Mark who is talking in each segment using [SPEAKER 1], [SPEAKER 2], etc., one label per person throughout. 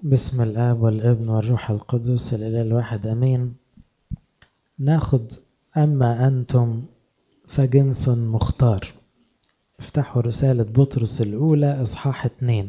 [SPEAKER 1] بسم الآب والابن والروح القدس الإله الواحد أمين ناخد أما أنتم فجنس مختار افتحوا رسالة بطرس الأولى إصحاح اتنين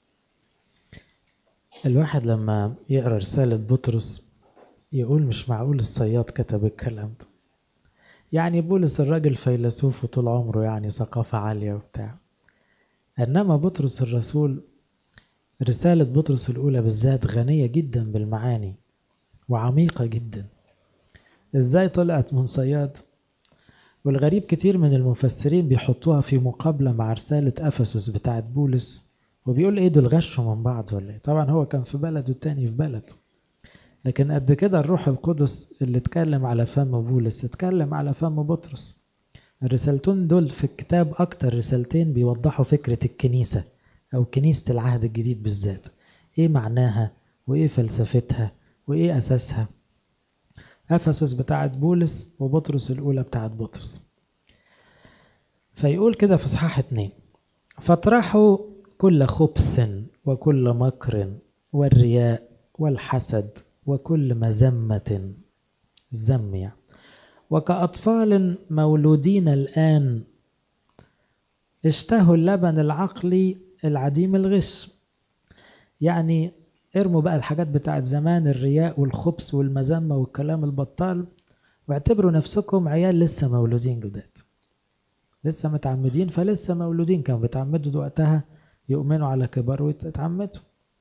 [SPEAKER 1] الواحد لما يقرأ رسالة بطرس يقول مش معقول الصياد كتب الكلام ده يعني بولس الراجل فيلسوف وطول عمره يعني ثقافة عالية وبتاع إنما بطرس الرسول رسالة بطرس الأولى بالذات غنية جدا بالمعاني وعميقة جدا إزاي طلعت من صياد والغريب كتير من المفسرين بيحطوها في مقابلة مع رسالة أفسس بتاعت بولس وبيقول إيه دول غشوا من بعض ولا إيه طبعا هو كان في بلد والتاني في بلد لكن قد كده الروح القدس اللي اتكلم على فم بولس اتكلم على فم بطرس الرسالتين دول في الكتاب أكتر رسالتين بيوضحوا فكرة الكنيسة أو كنيسة العهد الجديد بالذات إيه معناها وإيه فلسفتها وإيه أساسها أفسس بتاعت بولس وبطرس الأولى بتاعت بطرس فيقول كده في إصحاح اتنين فاطرحوا كل خبث وكل مكر والرياء والحسد وكل مذمة الذم يعني وكأطفال مولودين الآن اشتهوا اللبن العقلي العديم الغش يعني ارموا بقى الحاجات بتاعت زمان الرياء والخبث والمذمة والكلام البطال واعتبروا نفسكم عيال لسه مولودين جداد لسه متعمدين فلسه مولودين كانوا بيتعمدوا وقتها يؤمنوا على كبر ويتعمدوا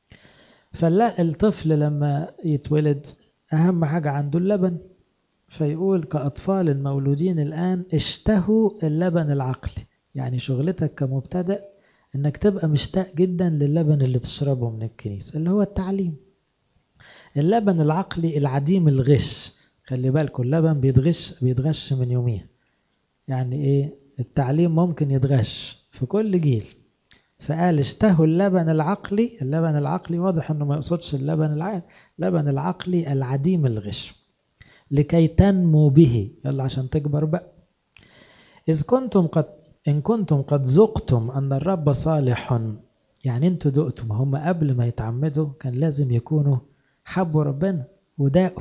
[SPEAKER 1] فلا الطفل لما يتولد أهم حاجة عنده اللبن فيقول كأطفال مولودين الآن اشتهوا اللبن العقلي يعني شغلتك كمبتدأ انك تبقى مشتاق جدا للبن اللي تشربه من الكنيسة اللي هو التعليم اللبن العقلي العديم الغش خلي بالكم اللبن بيتغش بيتغش من يوميه يعني ايه التعليم ممكن يتغش في كل جيل فقال اشتهوا اللبن العقلي اللبن العقلي واضح انه ما يقصدش اللبن العقلي اللبن العقلي العديم الغش لكي تنمو به يلا عشان تكبر بقى إذ كنتم قد إن كنتم قد ذقتم أن الرب صالح يعني أنتوا دقتم هم قبل ما يتعمدوا كان لازم يكونوا حبوا ربنا وداقوا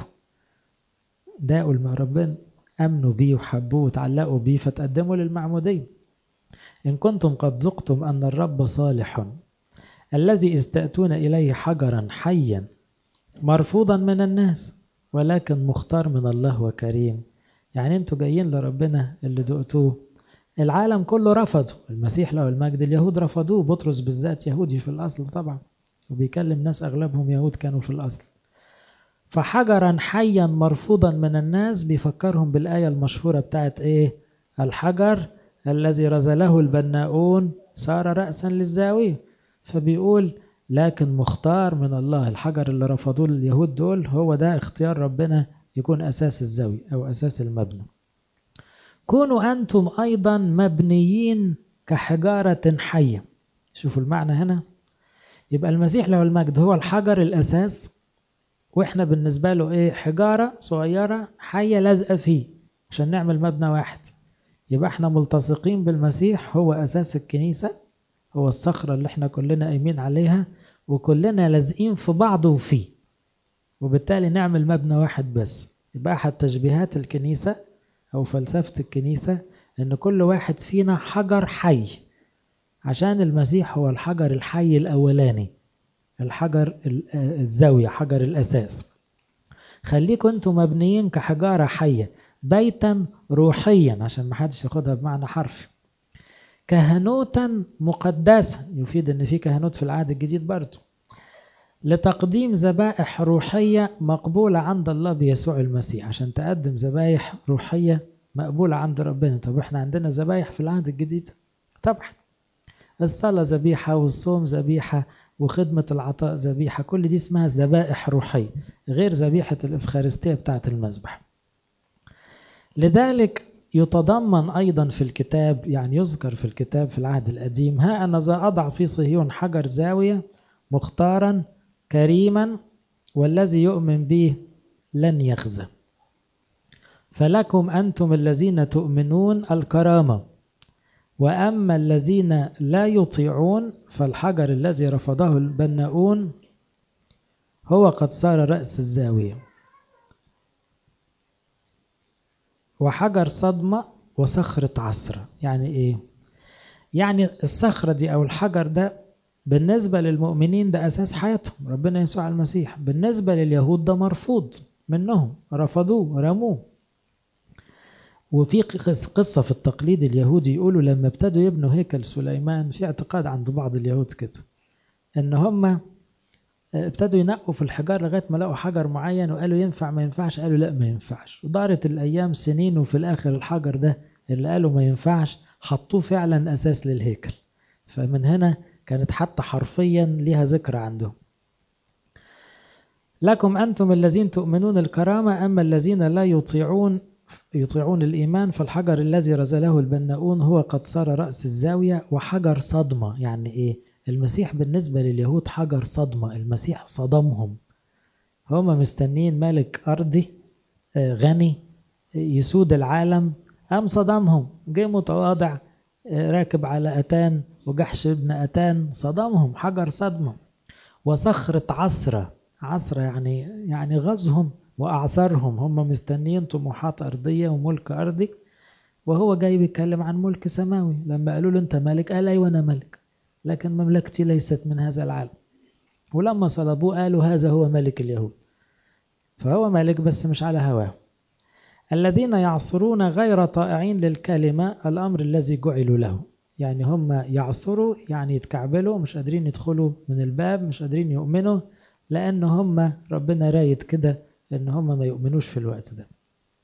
[SPEAKER 1] داقوا مع ربنا أمنوا بيه وحبوه وتعلقوا بيه فتقدموا للمعمودية إن كنتم قد ذقتم أن الرب صالح الذي استأتون إليه حجرا حيا مرفوضا من الناس ولكن مختار من الله وكريم يعني انتوا جايين لربنا اللي دقتوه العالم كله رفضه المسيح له المجد اليهود رفضوه بطرس بالذات يهودي في الأصل طبعا وبيكلم ناس أغلبهم يهود كانوا في الأصل فحجرا حيا مرفوضا من الناس بيفكرهم بالآية المشهورة بتاعت إيه الحجر الذي رزله البناؤون صار رأسا للزاوية فبيقول لكن مختار من الله الحجر اللي رفضوه اليهود دول هو ده اختيار ربنا يكون أساس الزاوية أو أساس المبنى كونوا أنتم أيضا مبنيين كحجارة حية شوفوا المعنى هنا يبقى المسيح له المجد هو الحجر الأساس وإحنا بالنسبة له إيه حجارة صغيرة حية لازقة فيه عشان نعمل مبنى واحد يبقى إحنا ملتصقين بالمسيح هو أساس الكنيسة هو الصخرة اللي إحنا كلنا قايمين عليها وكلنا لازقين في بعض وفيه وبالتالي نعمل مبنى واحد بس يبقى أحد تشبيهات الكنيسة أو فلسفة الكنيسة إن كل واحد فينا حجر حي عشان المسيح هو الحجر الحي الأولاني الحجر الزاوية حجر الأساس خليكم أنتم مبنيين كحجارة حية بيتا روحيا عشان ما حدش ياخدها بمعنى حرفي كهنوتا مقدسا يفيد ان في كهنوت في العهد الجديد برضه لتقديم ذبائح روحية مقبولة عند الله بيسوع المسيح عشان تقدم ذبائح روحية مقبولة عند ربنا طب احنا عندنا ذبائح في العهد الجديد طبعا الصلاة ذبيحة والصوم ذبيحة وخدمة العطاء ذبيحة كل دي اسمها ذبائح روحية غير ذبيحة الإفخارستية بتاعة المذبح لذلك يتضمن أيضا في الكتاب يعني يذكر في الكتاب في العهد القديم ها أنا ذا أضع في صهيون حجر زاوية مختارا كريما والذي يؤمن به لن يخزى فلكم أنتم الذين تؤمنون الكرامة وأما الذين لا يطيعون فالحجر الذي رفضه البناؤون هو قد صار رأس الزاوية وحجر صدمة وصخرة عصرة يعني إيه؟ يعني الصخرة دي أو الحجر ده بالنسبة للمؤمنين ده أساس حياتهم ربنا يسوع المسيح بالنسبة لليهود ده مرفوض منهم رفضوه رموه وفي قصة في التقليد اليهودي يقولوا لما ابتدوا يبنوا هيكل سليمان في اعتقاد عند بعض اليهود كده ان هم ابتدوا ينقوا في الحجار لغاية ما لقوا حجر معين وقالوا ينفع ما ينفعش قالوا لا ما ينفعش ودارت الأيام سنين وفي الآخر الحجر ده اللي قالوا ما ينفعش حطوه فعلا أساس للهيكل فمن هنا كانت حتى حرفيا ليها ذكر عندهم لكم أنتم الذين تؤمنون الكرامة أما الذين لا يطيعون يطيعون الإيمان فالحجر الذي رزله البناؤون هو قد صار رأس الزاوية وحجر صدمة يعني إيه المسيح بالنسبة لليهود حجر صدمة المسيح صدمهم هم مستنين ملك أرضي غني يسود العالم أم صدمهم جه متواضع راكب على أتان وجحش ابن أتان صدمهم حجر صدمة وصخرة عصرة عصرة يعني يعني غزهم وأعثرهم هم مستنين طموحات أرضية وملك أرضي وهو جاي بيتكلم عن ملك سماوي لما قالوا له أنت ملك قال أيوة أنا ملك لكن مملكتي ليست من هذا العالم ولما صلبوه قالوا هذا هو ملك اليهود فهو ملك بس مش على هواه الذين يعصرون غير طائعين للكلمة الأمر الذي جعلوا له يعني هم يعصروا يعني يتكعبلوا مش قادرين يدخلوا من الباب مش قادرين يؤمنوا لأن هم ربنا رايد كده إن هم ما يؤمنوش في الوقت ده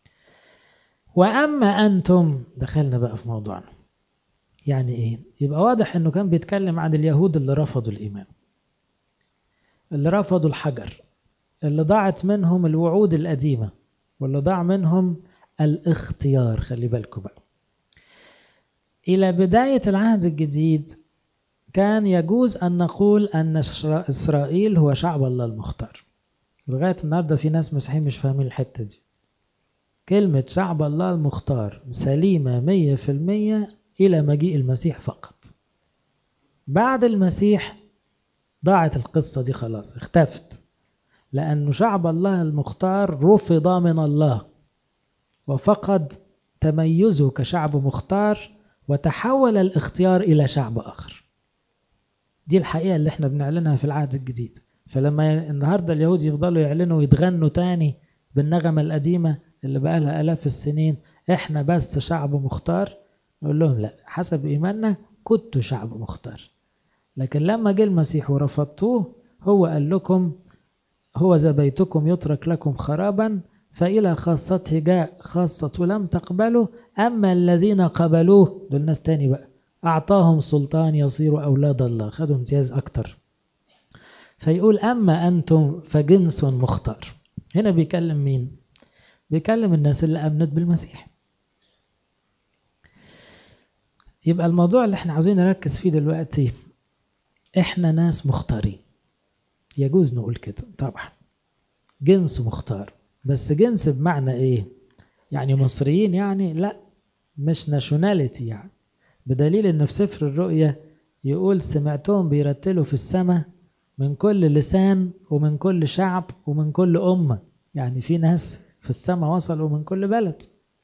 [SPEAKER 1] وأما أنتم دخلنا بقى في موضوعنا يعني إيه يبقى واضح إنه كان بيتكلم عن اليهود اللي رفضوا الإيمان اللي رفضوا الحجر اللي ضاعت منهم الوعود القديمة واللي ضاع منهم الاختيار خلي بالكم بقى إلى بداية العهد الجديد كان يجوز أن نقول أن إسرائيل هو شعب الله المختار لغاية النهاردة في ناس مسيحيين مش فاهمين الحتة دي كلمة شعب الله المختار سليمة مية في المية إلى مجيء المسيح فقط بعد المسيح ضاعت القصة دي خلاص اختفت لأن شعب الله المختار رفض من الله وفقد تميزه كشعب مختار وتحول الاختيار إلى شعب آخر دي الحقيقة اللي احنا بنعلنها في العهد الجديد فلما النهاردة اليهود يفضلوا يعلنوا ويتغنوا تاني بالنغمة القديمة اللي بقى لها آلاف السنين احنا بس شعب مختار نقول لهم لا حسب إيماننا كنتوا شعب مختار لكن لما جه المسيح ورفضتوه هو قال لكم هو ذا بيتكم يترك لكم خرابا فإلى خاصته جاء خاصة لم تقبله أما الذين قبلوه دول ناس تاني بقى أعطاهم سلطان يصيروا أولاد الله خدوا امتياز أكتر فيقول أما أنتم فجنس مختار هنا بيكلم مين بيكلم الناس اللي أمنت بالمسيح يبقى الموضوع اللي احنا عاوزين نركز فيه دلوقتي احنا ناس مختارين يجوز نقول كده طبعا جنس مختار بس جنس بمعنى ايه يعني مصريين يعني لا مش ناشوناليتي يعني بدليل ان في سفر الرؤيا يقول سمعتهم بيرتلوا في السماء من كل لسان ومن كل شعب ومن كل أمة يعني في ناس في السماء وصلوا من كل بلد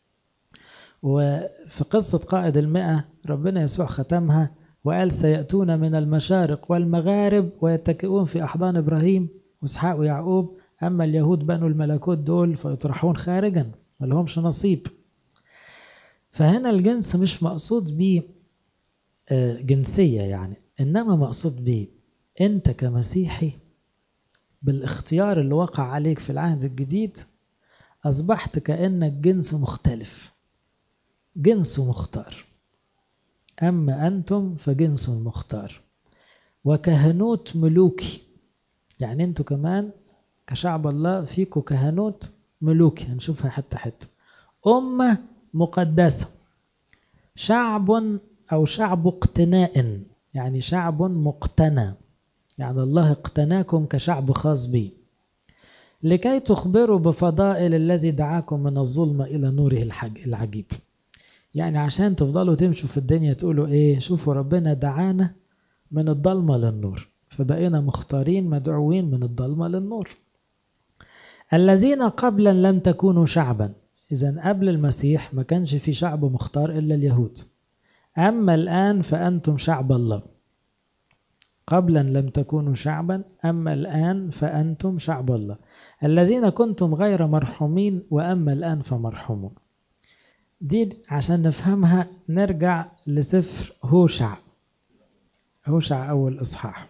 [SPEAKER 1] وفي قصة قائد المئة ربنا يسوع ختمها وقال سيأتون من المشارق والمغارب ويتكئون في أحضان إبراهيم وإسحاق ويعقوب أما اليهود بنوا الملكوت دول فيطرحون خارجا ما لهمش نصيب فهنا الجنس مش مقصود بيه جنسية يعني إنما مقصود بيه أنت كمسيحي بالاختيار اللي وقع عليك في العهد الجديد أصبحت كأنك جنس مختلف جنس مختار أما أنتم فجنس مختار وكهنوت ملوكي يعني أنتوا كمان كشعب الله فيكوا كهنوت ملوكي هنشوفها حتى حتى أمة مقدسة شعب أو شعب اقتناء يعني شعب مقتنى يعني الله اقتناكم كشعب خاص به لكي تخبروا بفضائل الذي دعاكم من الظلمة إلى نوره العجيب يعني عشان تفضلوا تمشوا في الدنيا تقولوا ايه شوفوا ربنا دعانا من الضلمة للنور فبقينا مختارين مدعوين من الضلمة للنور الذين قبلا لم تكونوا شعبا إذا قبل المسيح ما كانش في شعب مختار إلا اليهود أما الآن فأنتم شعب الله قبلا لم تكونوا شعبا أما الآن فأنتم شعب الله الذين كنتم غير مرحومين وأما الآن فمرحومون دي عشان نفهمها نرجع لسفر هوشع هوشع أول إصحاح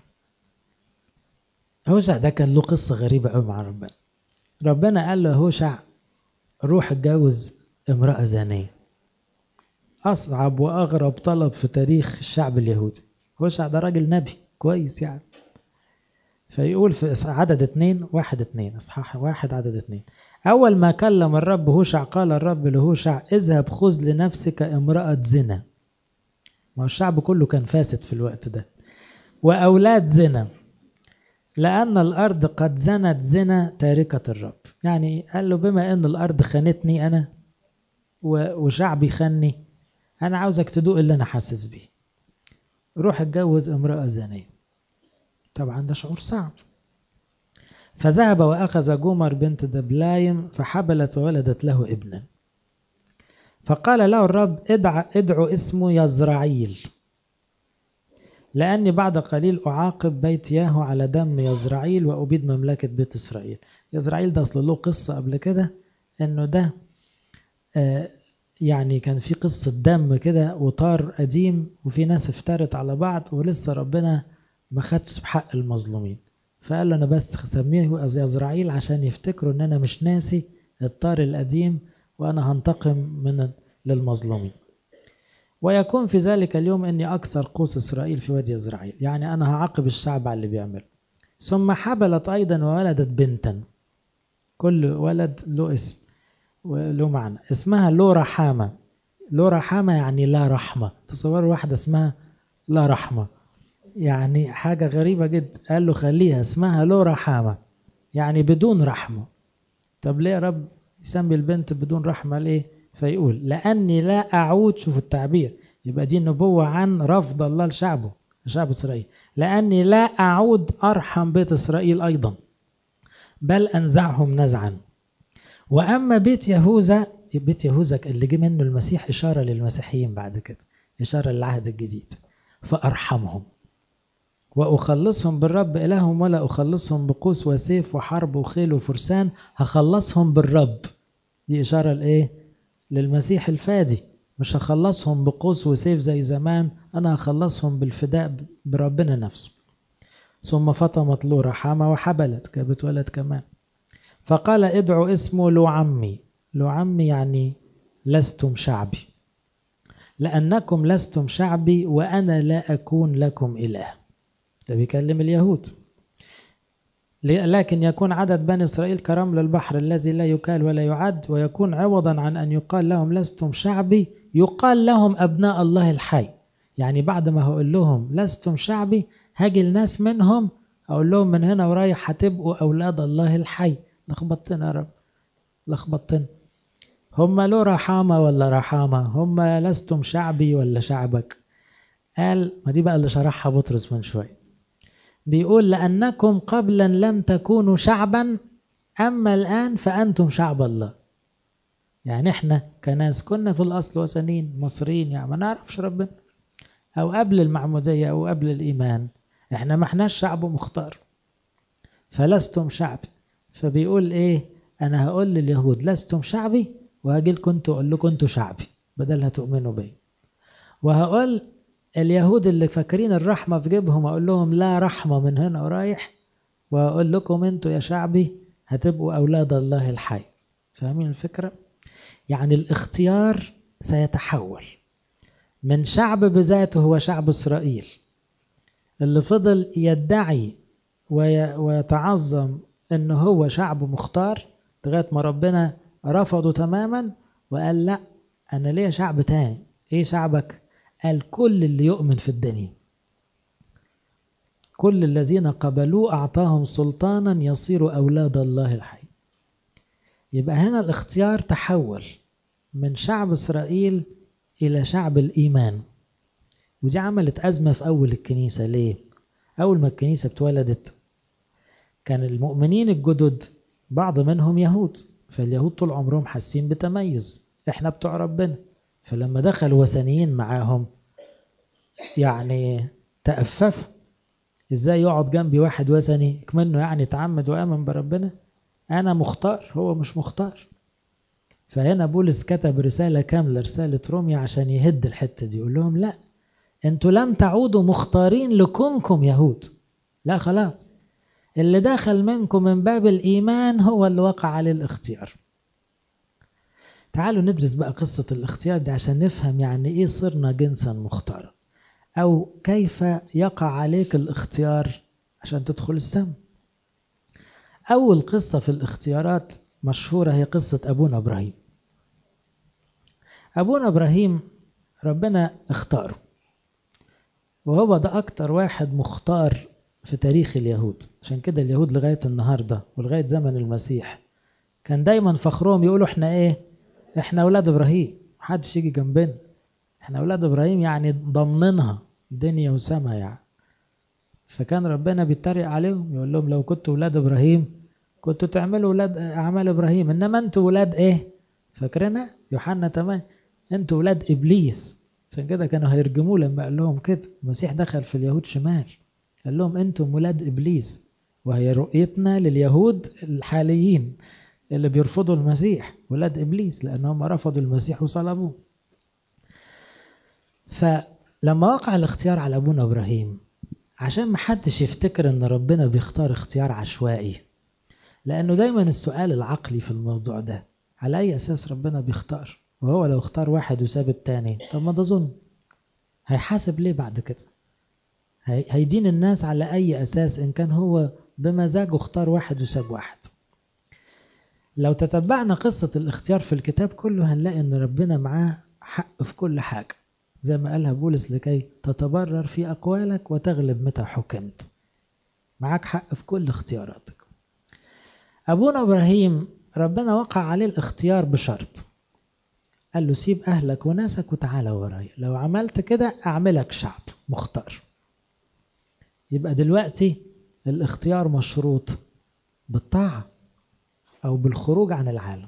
[SPEAKER 1] هوشع ده كان له قصة غريبة قوي مع ربنا ربنا قال له هوشع روح اتجوز امرأة زانية أصعب وأغرب طلب في تاريخ الشعب اليهودي هوشع ده راجل نبي كويس يعني فيقول في عدد اتنين واحد اتنين اصحاح واحد عدد اتنين أول ما كلم الرب هوشع قال الرب لهوشع اذهب خذ لنفسك امرأة زنا ما الشعب كله كان فاسد في الوقت ده وأولاد زنا لأن الأرض قد زنت زنا تاركة الرب يعني قال له بما أن الأرض خانتني أنا وشعبي خاني أنا عاوزك تدوق اللي أنا حاسس بيه روح اتجوز امرأة زانية طبعا ده شعور صعب فذهب وأخذ جمر بنت دبلايم فحبلت وولدت له ابنا فقال له الرب ادع ادعو اسمه يزرعيل لأني بعد قليل أعاقب بيت ياهو على دم يزرعيل وأبيد مملكة بيت إسرائيل يزرعيل ده أصل له قصة قبل كده إنه ده آه يعني كان في قصة دم كده وطار قديم وفي ناس افترت على بعض ولسه ربنا ما خدش بحق المظلومين فقال له أنا بس سميه يزرعيل عشان يفتكروا إن أنا مش ناسي الطار القديم وأنا هنتقم من للمظلومين ويكون في ذلك اليوم أني أكثر قوس إسرائيل في وادي إسرائيل يعني أنا هعاقب الشعب على اللي بيعمل ثم حبلت أيضا وولدت بنتا كل ولد له اسم وله معنى اسمها لو رحامة لو رحامة يعني لا رحمة تصوروا واحدة اسمها لا رحمة يعني حاجة غريبة جدا قال له خليها اسمها لو رحامة يعني بدون رحمة طب ليه يا رب يسمي البنت بدون رحمة ليه فيقول لأني لا أعود شوف التعبير يبقى دي نبوة عن رفض الله لشعبه شعب إسرائيل لأني لا أعود أرحم بيت إسرائيل أيضا بل أنزعهم نزعا وأما بيت يهوذا بيت يهوذا اللي جه منه المسيح إشارة للمسيحيين بعد كده إشارة للعهد الجديد فأرحمهم وأخلصهم بالرب إلههم ولا أخلصهم بقوس وسيف وحرب وخيل وفرسان هخلصهم بالرب دي إشارة لإيه؟ للمسيح الفادي مش هخلصهم بقوس وسيف زي زمان أنا هخلصهم بالفداء بربنا نفسه ثم فطمت له رحامة وحبلت جابت ولد كمان فقال ادعوا اسمه لو عمي لو عمي يعني لستم شعبي لأنكم لستم شعبي وأنا لا أكون لكم إله ده بيكلم اليهود لكن يكون عدد بني إسرائيل كرمل البحر الذي لا يكال ولا يعد ويكون عوضا عن أن يقال لهم لستم شعبي يقال لهم أبناء الله الحي يعني بعد ما هقول لهم لستم شعبي هاجي الناس منهم أقول لهم من هنا ورايح هتبقوا أولاد الله الحي لخبطتنا يا رب لخبطتنا هم له رحامة ولا رحامة هم لستم شعبي ولا شعبك قال ما دي بقى اللي شرحها بطرس من شوية بيقول لأنكم قبلا لم تكونوا شعبا أما الآن فأنتم شعب الله يعني احنا كناس كنا في الأصل وثنين مصريين يعني ما نعرفش ربنا أو قبل المعمودية أو قبل الإيمان احنا ما احناش شعب مختار فلستم شعبي فبيقول ايه انا هقول لليهود لستم شعبي وهاجي لكم انتوا اقول لكم انتوا شعبي بدل هتؤمنوا بي وهقول اليهود اللي فاكرين الرحمة في جيبهم أقول لهم لا رحمة من هنا ورايح وأقول لكم أنتوا يا شعبي هتبقوا أولاد الله الحي فاهمين الفكرة؟ يعني الاختيار سيتحول من شعب بذاته هو شعب إسرائيل اللي فضل يدعي ويتعظم أنه هو شعب مختار لغاية ما ربنا رفضه تماما وقال لا أنا ليا شعب تاني إيه شعبك؟ قال كل اللي يؤمن في الدنيا كل الذين قبلوه أعطاهم سلطانا يصيروا أولاد الله الحي يبقى هنا الاختيار تحول من شعب إسرائيل إلى شعب الإيمان ودي عملت أزمة في أول الكنيسة ليه؟ أول ما الكنيسة اتولدت كان المؤمنين الجدد بعض منهم يهود فاليهود طول عمرهم حاسين بتميز احنا بتوع ربنا فلما دخل وثنيين معاهم يعني تأففوا ازاي يقعد جنبي واحد وثني كمنه يعني تعمد وآمن بربنا أنا مختار هو مش مختار فهنا بولس كتب رسالة كاملة رسالة روميا عشان يهد الحتة دي يقول لهم لا انتوا لم تعودوا مختارين لكونكم يهود لا خلاص اللي دخل منكم من باب الإيمان هو اللي وقع عليه الاختيار تعالوا ندرس بقى قصة الاختيار دي عشان نفهم يعني ايه صرنا جنسا مختارا او كيف يقع عليك الاختيار عشان تدخل السماء اول قصة في الاختيارات مشهورة هي قصة ابونا ابراهيم ابونا ابراهيم ربنا اختاره وهو ده اكتر واحد مختار في تاريخ اليهود عشان كده اليهود لغاية النهاردة ولغاية زمن المسيح كان دايما فخرهم يقولوا احنا ايه احنا اولاد ابراهيم محدش يجي جنبنا احنا اولاد ابراهيم يعني ضامنينها دنيا وسما يعني فكان ربنا بيتريق عليهم يقول لهم لو كنتوا اولاد ابراهيم كنتوا تعملوا اولاد اعمال ابراهيم انما انتوا اولاد ايه فاكرينها يوحنا 8 انتوا اولاد ابليس عشان كده كانوا هيرجموه لما قال لهم كده المسيح دخل في اليهود شمال قال لهم انتم ولاد ابليس وهي رؤيتنا لليهود الحاليين اللي بيرفضوا المسيح ولاد ابليس لانهم رفضوا المسيح وصلبوه فلما وقع الاختيار على ابونا ابراهيم عشان ما حدش يفتكر ان ربنا بيختار اختيار عشوائي لانه دايما السؤال العقلي في الموضوع ده على اي اساس ربنا بيختار وهو لو اختار واحد وساب التاني طب ما ده ظلم هيحاسب ليه بعد كده هيدين الناس على اي اساس ان كان هو بمزاجه اختار واحد وساب واحد لو تتبعنا قصة الاختيار في الكتاب كله هنلاقي ان ربنا معاه حق في كل حاجة زي ما قالها بولس لكي تتبرر في أقوالك وتغلب متى حكمت معاك حق في كل اختياراتك أبونا إبراهيم ربنا وقع عليه الاختيار بشرط قال له سيب أهلك وناسك وتعالى ورايا لو عملت كده أعملك شعب مختار يبقى دلوقتي الاختيار مشروط بالطاعة أو بالخروج عن العالم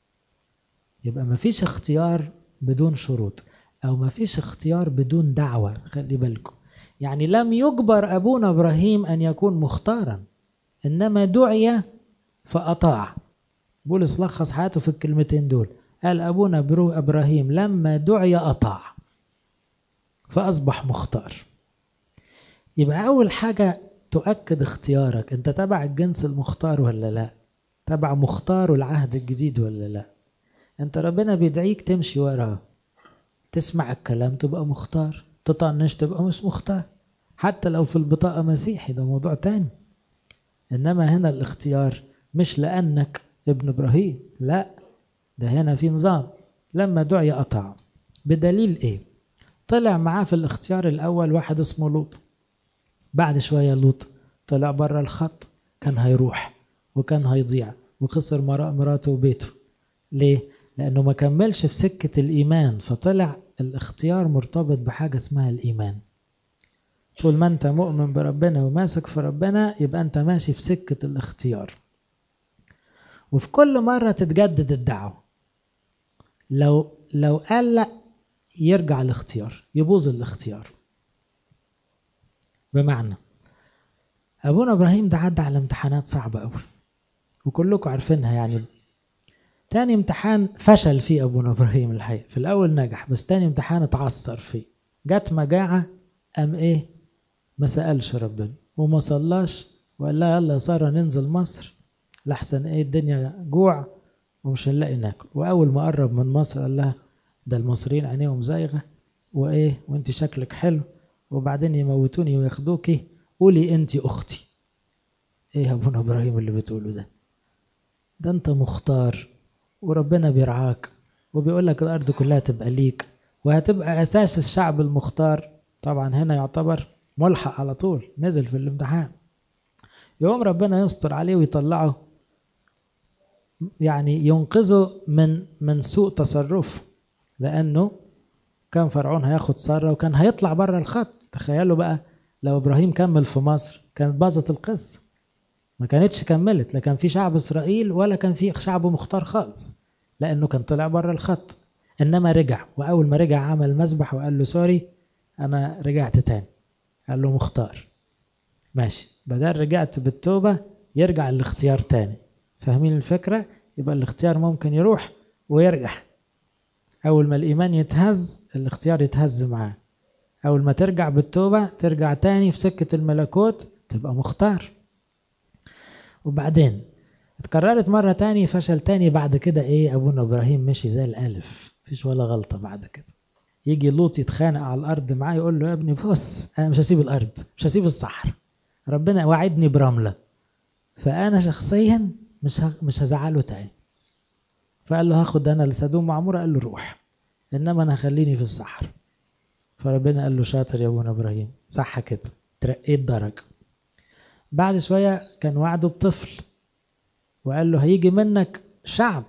[SPEAKER 1] يبقى مفيش اختيار بدون شروط أو مفيش اختيار بدون دعوة خلي بالكم يعني لم يجبر أبونا إبراهيم أن يكون مختارا إنما دعي فأطاع بولس لخص حياته في الكلمتين دول قال أبونا برو إبراهيم لما دعي أطاع فأصبح مختار يبقى أول حاجة تؤكد اختيارك أنت تبع الجنس المختار ولا لا تبع مختار العهد الجديد ولا لا أنت ربنا بيدعيك تمشي وراه تسمع الكلام تبقى مختار تطنش تبقى مش مختار حتى لو في البطاقة مسيحي ده موضوع تاني إنما هنا الاختيار مش لأنك ابن إبراهيم لا ده هنا في نظام لما دعي أطاع بدليل إيه طلع معاه في الاختيار الأول واحد اسمه لوط بعد شوية لوط طلع بره الخط كان هيروح وكان هيضيع وخسر مراته وبيته ليه؟ لأنه ما كملش في سكة الإيمان فطلع الاختيار مرتبط بحاجة اسمها الإيمان طول ما أنت مؤمن بربنا وماسك في ربنا يبقى أنت ماشي في سكة الاختيار وفي كل مرة تتجدد الدعوة لو لو قال لا يرجع الاختيار يبوظ الاختيار بمعنى أبونا إبراهيم ده عدى على امتحانات صعبة أوي وكلكم عارفينها يعني تاني امتحان فشل فيه أبونا إبراهيم الحقيقة في الأول نجح بس تاني امتحان اتعثر فيه جت مجاعة أم إيه ما سألش ربنا وما صلاش وقال لها يلا يا سارة ننزل مصر لحسن إيه الدنيا جوع ومش هنلاقي ناكل وأول ما قرب من مصر قال لها ده المصريين عينيهم زايغة وإيه وأنت شكلك حلو وبعدين يموتوني وياخدوكي قولي أنت أختي إيه يا أبونا إبراهيم اللي بتقوله ده ده أنت مختار وربنا بيرعاك وبيقول لك الأرض كلها تبقى ليك وهتبقى أساس الشعب المختار طبعا هنا يعتبر ملحق على طول نزل في الامتحان يوم ربنا يستر عليه ويطلعه يعني ينقذه من من سوء تصرفه لأنه كان فرعون هياخد سارة وكان هيطلع بره الخط تخيلوا بقى لو إبراهيم كمل في مصر كانت باظت القصة ما كانتش كملت لا كان في شعب إسرائيل ولا كان في شعب مختار خالص لأنه كان طلع بره الخط إنما رجع وأول ما رجع عمل مذبح وقال له سوري أنا رجعت تاني قال له مختار ماشي بدل رجعت بالتوبة يرجع الاختيار تاني فاهمين الفكرة يبقى الاختيار ممكن يروح ويرجع أول ما الإيمان يتهز الاختيار يتهز معاه أول ما ترجع بالتوبة ترجع تاني في سكة الملكوت تبقى مختار وبعدين اتكررت مرة تاني فشل تاني بعد كده ايه ابونا ابراهيم مشي زي الالف مفيش ولا غلطة بعد كده يجي لوط يتخانق على الارض معاه يقول له يا ابني بص انا مش هسيب الارض مش هسيب الصحراء ربنا وعدني برملة فانا شخصيا مش مش هزعله تاني فقال له هاخد انا لسدوم وعمورة قال له روح انما انا هخليني في الصحراء فربنا قال له شاطر يا ابونا ابراهيم صح كده ترقيت درجة بعد شوية كان وعده بطفل وقال له هيجي منك شعب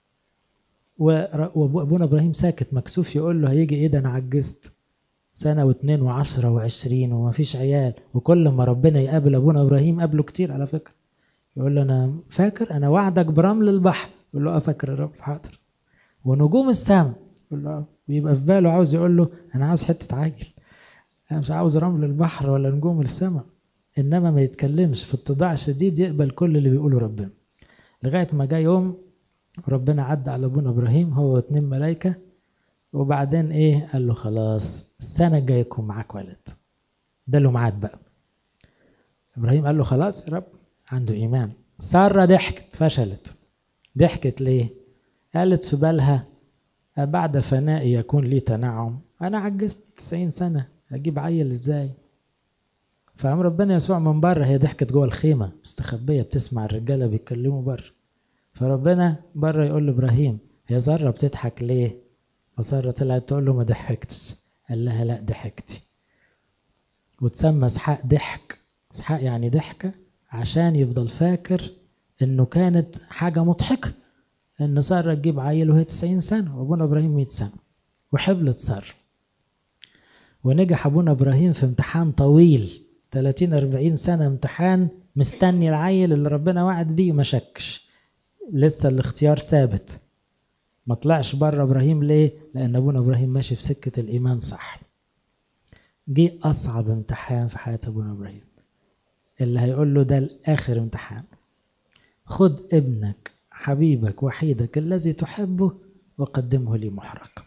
[SPEAKER 1] وابونا ابراهيم ساكت مكسوف يقول له هيجي ايه ده انا عجزت سنة واثنين وعشرة وعشرين ومفيش عيال وكل ما ربنا يقابل ابونا ابراهيم قابله كتير على فكرة يقول له انا فاكر انا وعدك برمل البحر يقول له اه فاكر يا رب حاضر ونجوم السماء يقول له ويبقى في باله عاوز يقول له انا عاوز حتة عاجل انا مش عاوز رمل البحر ولا نجوم السماء انما ما يتكلمش في اتضاع شديد يقبل كل اللي بيقوله ربنا لغاية ما جاء يوم ربنا عدى على ابونا ابراهيم هو واتنين ملايكة وبعدين ايه قال له خلاص السنة الجاية يكون معاك ولد ده له ميعاد بقى ابراهيم قال له خلاص يا رب عنده ايمان سارة ضحكت فشلت ضحكت ليه قالت في بالها بعد فنائي يكون لي تنعم انا عجزت 90 سنة اجيب عيل ازاي فقام ربنا يسوع من بره هي ضحكت جوه الخيمه مستخبيه بتسمع الرجاله بيتكلموا بره فربنا بره يقول لابراهيم هي ذره بتضحك ليه فساره طلعت تقول له ما ضحكتش قال لها لا ضحكتي وتسمى اسحاق ضحك اسحاق يعني ضحكه عشان يفضل فاكر انه كانت حاجه مضحكه ان ساره تجيب عيل وهي 90 سنه وابونا ابراهيم 100 سنه وحبلت ساره ونجح ابونا ابراهيم في امتحان طويل 30 40 سنة امتحان مستني العيل اللي ربنا وعد بيه وما شكش لسه الاختيار ثابت ما طلعش بره ابراهيم ليه؟ لأن أبونا إبراهيم ماشي في سكة الإيمان صح. جه أصعب امتحان في حياة أبونا إبراهيم اللي هيقول له ده الآخر امتحان. خد ابنك حبيبك وحيدك الذي تحبه وقدمه لي محرق.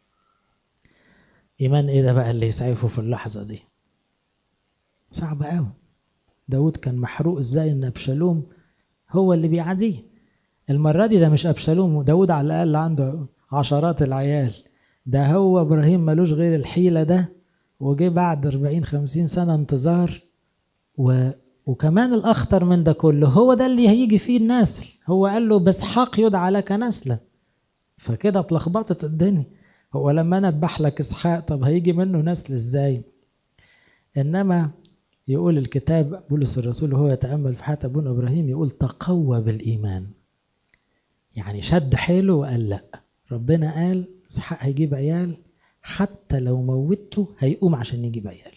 [SPEAKER 1] إيمان إيه ده بقى اللي يسعفه في اللحظة دي؟ صعب قوي داود كان محروق ازاي ان ابشالوم هو اللي بيعاديه المرة دي ده مش ابشالوم داود على الاقل عنده عشرات العيال ده هو ابراهيم ملوش غير الحيلة ده وجه بعد 40 50 سنة انتظار و... وكمان الاخطر من ده كله هو ده اللي هيجي فيه النسل هو قال له باسحاق يدعى لك نسلا فكده اتلخبطت الدنيا هو لما انا اذبح لك اسحاق طب هيجي منه نسل ازاي انما يقول الكتاب بولس الرسول وهو يتأمل في حياة أبونا إبراهيم يقول تقوى بالإيمان يعني شد حيله وقال لا ربنا قال اسحاق هيجيب عيال حتى لو موته هيقوم عشان يجيب عيال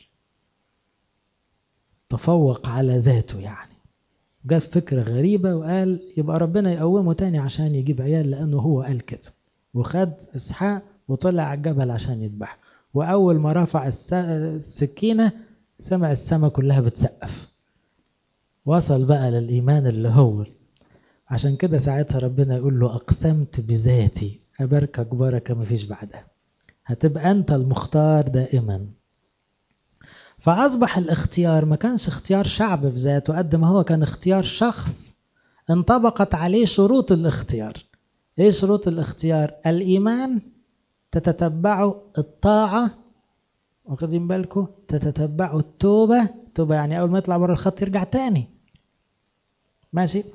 [SPEAKER 1] تفوق على ذاته يعني جاب فكرة غريبة وقال يبقى ربنا يقومه تاني عشان يجيب عيال لأنه هو قال كده وخد اسحاق وطلع على الجبل عشان يذبح وأول ما رفع السكينة سمع السماء كلها بتسقف وصل بقى للإيمان اللي هو عشان كده ساعتها ربنا يقول له أقسمت بذاتي أباركك بركة مفيش بعدها هتبقى أنت المختار دائما فأصبح الاختيار ما كانش اختيار شعب في ذاته قد ما هو كان اختيار شخص انطبقت عليه شروط الاختيار ايه شروط الاختيار الإيمان تتتبعه الطاعة واخدين بالكم تتتبعوا التوبة التوبة يعني أول ما يطلع بره الخط يرجع تاني ماشي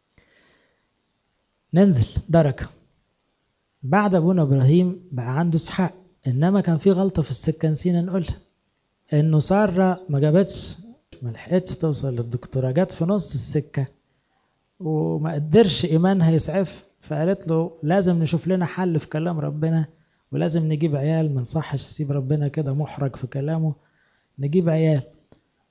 [SPEAKER 1] ننزل درجة بعد أبونا إبراهيم بقى عنده اسحاق إنما كان في غلطة في السكة نسينا نقولها إنه سارة ما جابتش ما لحقتش توصل للدكتوراه جت في نص السكة وما قدرش إيمانها يسعف فقالت له لازم نشوف لنا حل في كلام ربنا ولازم نجيب عيال ما نصحش يسيب ربنا كده محرج في كلامه نجيب عيال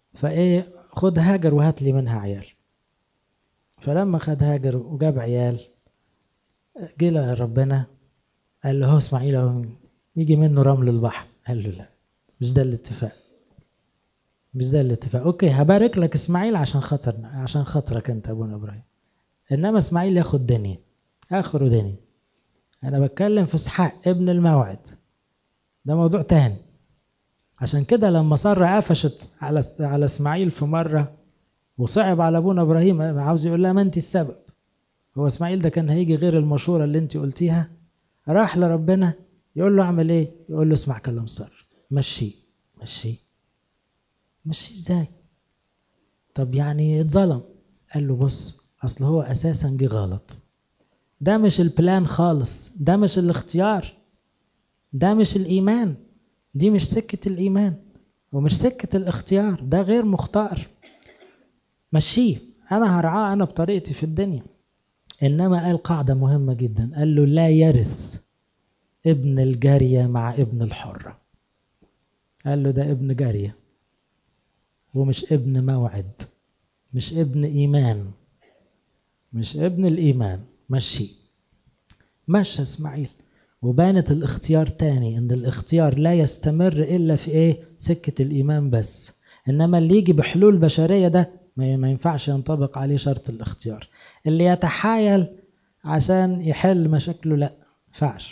[SPEAKER 1] فايه خد هاجر وهات لي منها عيال فلما خد هاجر وجاب عيال جه ربنا قال له هو اسماعيل يجي منه رمل البحر قال له لا مش ده الاتفاق مش ده الاتفاق اوكي هبارك لك اسماعيل عشان خاطر عشان خاطرك انت ابونا ابراهيم انما اسماعيل ياخد دنيا اخره دنيا انا بتكلم في اسحاق ابن الموعد ده موضوع تاني عشان كده لما سارة قفشت على على اسماعيل في مرة وصعب على ابونا ابراهيم عاوز يقول لها ما انت السبب هو اسماعيل ده كان هيجي غير المشورة اللي انت قلتيها راح لربنا يقول له اعمل ايه يقول له اسمع كلام سارة مشي مشي مشي ازاي طب يعني اتظلم قال له بص اصل هو اساسا جه غلط ده مش البلان خالص ده مش الاختيار ده مش الايمان دي مش سكة الايمان ومش سكة الاختيار ده غير مختار مشيه انا هرعاه انا بطريقتي في الدنيا انما قال قاعدة مهمة جدا قال له لا يرث ابن الجارية مع ابن الحرة قال له ده ابن جارية ومش ابن موعد مش ابن إيمان مش ابن الإيمان مشي مشى إسماعيل وبانت الاختيار تاني ان الاختيار لا يستمر الا في ايه سكة الايمان بس انما اللي يجي بحلول بشرية ده ما ينفعش ينطبق عليه شرط الاختيار اللي يتحايل عشان يحل مشاكله لا ينفعش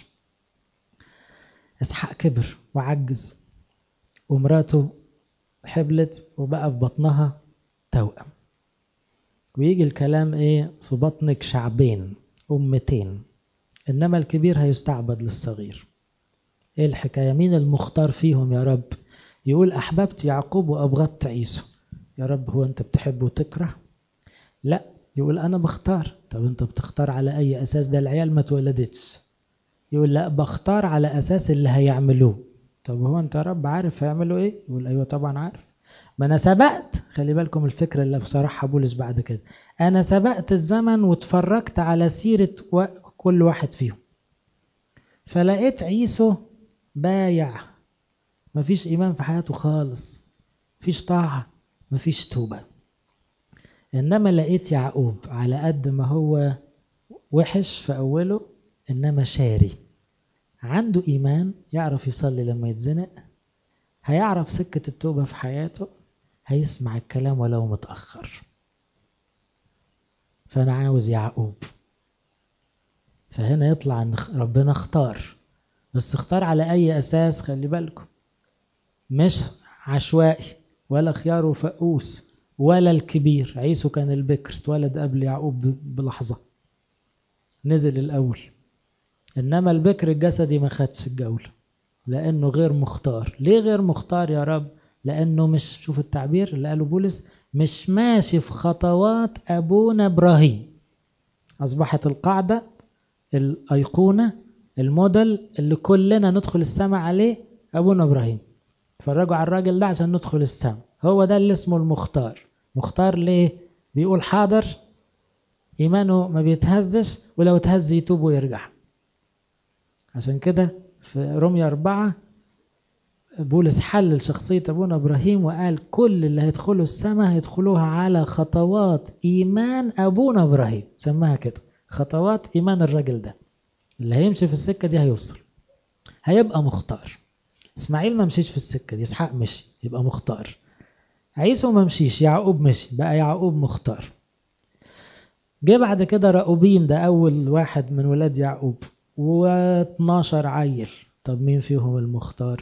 [SPEAKER 1] اسحاق كبر وعجز ومراته حبلت وبقى في بطنها توأم ويجي الكلام ايه في بطنك شعبين أمتين إنما الكبير هيستعبد للصغير ايه الحكاية مين المختار فيهم يا رب يقول أحببت يعقوب وأبغضت عيسو يا رب هو أنت بتحب وتكره لا يقول أنا بختار طب أنت بتختار على أي أساس ده العيال ما اتولدتش يقول لا بختار على أساس اللي هيعملوه طب هو أنت يا رب عارف هيعملوا إيه يقول أيوة طبعا عارف ما أنا سبقت خلي بالكم الفكرة اللي بصراحة بولس بعد كده أنا سبقت الزمن واتفرجت على سيرة كل واحد فيهم فلقيت عيسو بايع مفيش إيمان في حياته خالص مفيش طاعة مفيش توبة إنما لقيت يعقوب على قد ما هو وحش في أوله إنما شاري عنده إيمان يعرف يصلي لما يتزنق هيعرف سكة التوبة في حياته هيسمع الكلام ولو متأخر فأنا عاوز يعقوب فهنا يطلع ان ربنا اختار بس اختار على اي اساس خلي بالكم مش عشوائي ولا خيار وفقوس ولا الكبير عيسو كان البكر اتولد قبل يعقوب بلحظة نزل الاول انما البكر الجسدي ما خدش الجولة لانه غير مختار ليه غير مختار يا رب لانه مش شوف التعبير اللي قاله بولس مش ماشي في خطوات ابونا ابراهيم اصبحت القاعده الأيقونة الموديل اللي كلنا ندخل السماء عليه أبونا إبراهيم اتفرجوا على الراجل ده عشان ندخل السماء هو ده اللي اسمه المختار مختار ليه بيقول حاضر إيمانه ما بيتهزش ولو اتهز يتوب ويرجع عشان كده في رمية أربعة بولس حلل شخصية أبونا إبراهيم وقال كل اللي هيدخلوا السماء هيدخلوها على خطوات إيمان أبونا إبراهيم سماها كده خطوات إيمان الراجل ده اللي هيمشي في السكة دي هيوصل هيبقى مختار إسماعيل ما مشيش في السكة دي إسحاق مشي يبقى مختار عيسو ما مشيش يعقوب مشي بقى يعقوب مختار جه بعد كده رأوبيم ده أول واحد من ولاد يعقوب و12 عيل طب مين فيهم المختار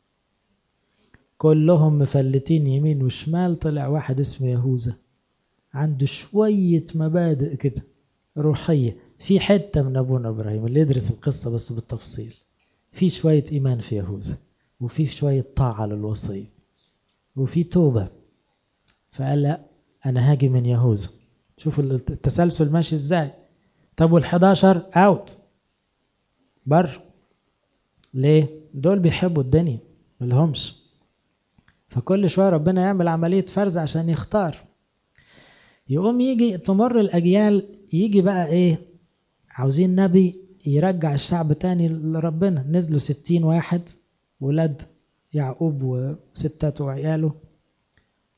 [SPEAKER 1] كلهم مفلتين يمين وشمال طلع واحد اسمه يهوذا عنده شوية مبادئ كده روحية في حتة من أبونا إبراهيم اللي يدرس القصة بس بالتفصيل في شوية إيمان في يهوذا وفي شوية طاعة للوصية وفي توبة فقال لا أنا هاجي من يهوذا شوفوا التسلسل ماشي إزاي طب وال11 أوت بر ليه دول بيحبوا الدنيا ملهمش فكل شوية ربنا يعمل عملية فرز عشان يختار يقوم يجي تمر الأجيال يجي بقى ايه عاوزين نبي يرجع الشعب تاني لربنا نزلوا ستين واحد ولاد يعقوب وستاته وعياله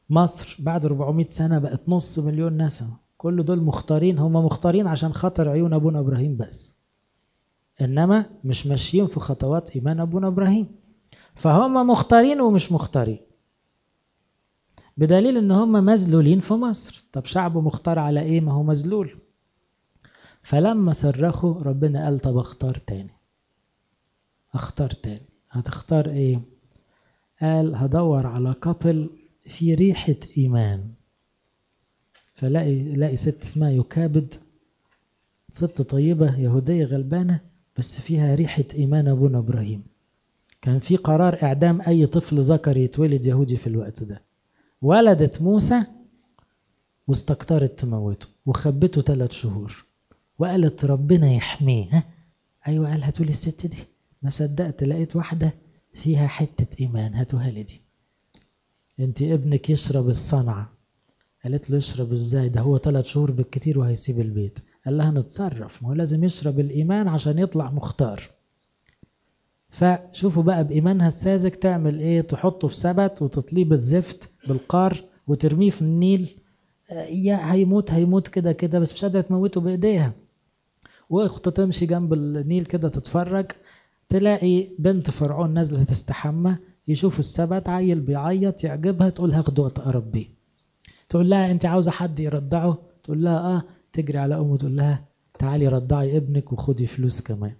[SPEAKER 1] مصر بعد 400 سنة بقت نص مليون نسمة كل دول مختارين هم مختارين عشان خاطر عيون أبونا إبراهيم بس إنما مش ماشيين في خطوات إيمان أبونا إبراهيم فهم مختارين ومش مختارين بدليل ان هم مذلولين في مصر طب شعب مختار على ايه ما هو مذلول فلما صرخوا ربنا قال طب اختار تاني اختار تاني هتختار ايه قال هدور على كابل في ريحة ايمان فلاقي لاقي ست اسمها يكابد ست طيبة يهودية غلبانة بس فيها ريحة ايمان ابونا ابراهيم كان في قرار اعدام اي طفل ذكر يتولد يهودي في الوقت ده ولدت موسى واستكترت تموته وخبته ثلاث شهور وقالت ربنا يحميه ها ايوه قال هاتولي الست دي ما صدقت لقيت واحده فيها حته ايمان هاتوها لي دي انت ابنك يشرب الصنعه قالت له يشرب ازاي ده هو ثلاث شهور بالكتير وهيسيب البيت قال لها نتصرف ما هو لازم يشرب الايمان عشان يطلع مختار فشوفوا بقى بإيمانها الساذج تعمل إيه تحطه في سبت وتطليه بالزفت بالقار وترميه في النيل يا هيموت هيموت كده كده بس مش قادرة تموته بإيديها وأخته تمشي جنب النيل كده تتفرج تلاقي بنت فرعون نازلة تستحمى يشوفوا السبت عيل بيعيط يعجبها تقول هاخده واتقرب بيه تقول لها انت عاوزة حد يرضعه تقول لها اه تجري على امه تقول لها تعالي رضعي ابنك وخدي فلوس كمان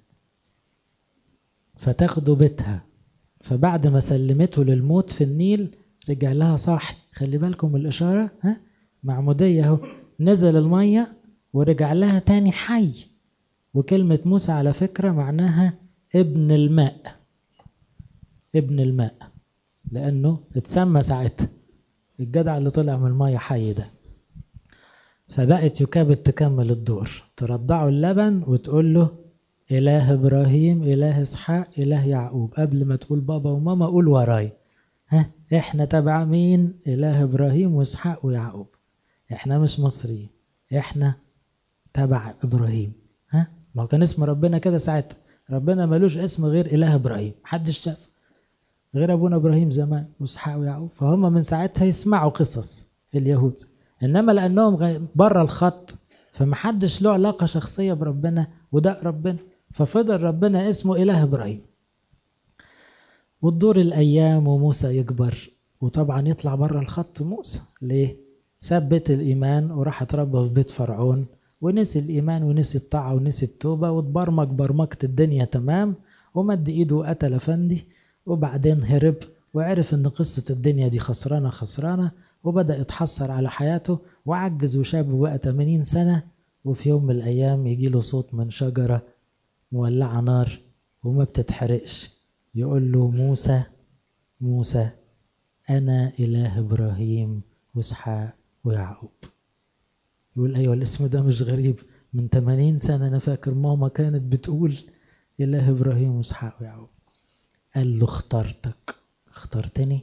[SPEAKER 1] فتاخده بيتها فبعد ما سلمته للموت في النيل رجع لها صاحي خلي بالكم الإشارة ها معمودية اهو نزل المية ورجع لها تاني حي وكلمة موسى على فكرة معناها ابن الماء ابن الماء لأنه اتسمى ساعتها الجدع اللي طلع من المية حي ده فبقت يكابد تكمل الدور ترضعه اللبن وتقول له إله إبراهيم إله إسحاق إله يعقوب قبل ما تقول بابا وماما قول وراي ها إحنا تبع مين إله إبراهيم وإسحاق ويعقوب إحنا مش مصريين إحنا تبع إبراهيم ها ما هو كان اسم ربنا كده ساعتها ربنا ملوش اسم غير إله إبراهيم محدش شاف غير أبونا إبراهيم زمان وإسحاق ويعقوب فهم من ساعتها يسمعوا قصص اليهود إنما لأنهم بره الخط فمحدش له علاقة شخصية بربنا وده ربنا ففضل ربنا اسمه إله إبراهيم وتدور الأيام وموسى يكبر وطبعا يطلع بره الخط موسى ليه؟ ساب بيت الإيمان وراح اتربى في بيت فرعون ونسي الإيمان ونسي الطاعة ونسي التوبة واتبرمج برمجة الدنيا تمام ومد إيده وقتل أفندي وبعدين هرب وعرف إن قصة الدنيا دي خسرانة خسرانة وبدأ يتحسر على حياته وعجز وشاب بقى 80 سنة وفي يوم من الأيام يجي له صوت من شجرة مولعة نار وما بتتحرقش يقول له موسى موسى أنا إله إبراهيم وإسحاق ويعقوب يقول أيوة الاسم ده مش غريب من 80 سنة أنا فاكر ماما كانت بتقول إله إبراهيم وإسحاق ويعقوب قال له اخترتك اخترتني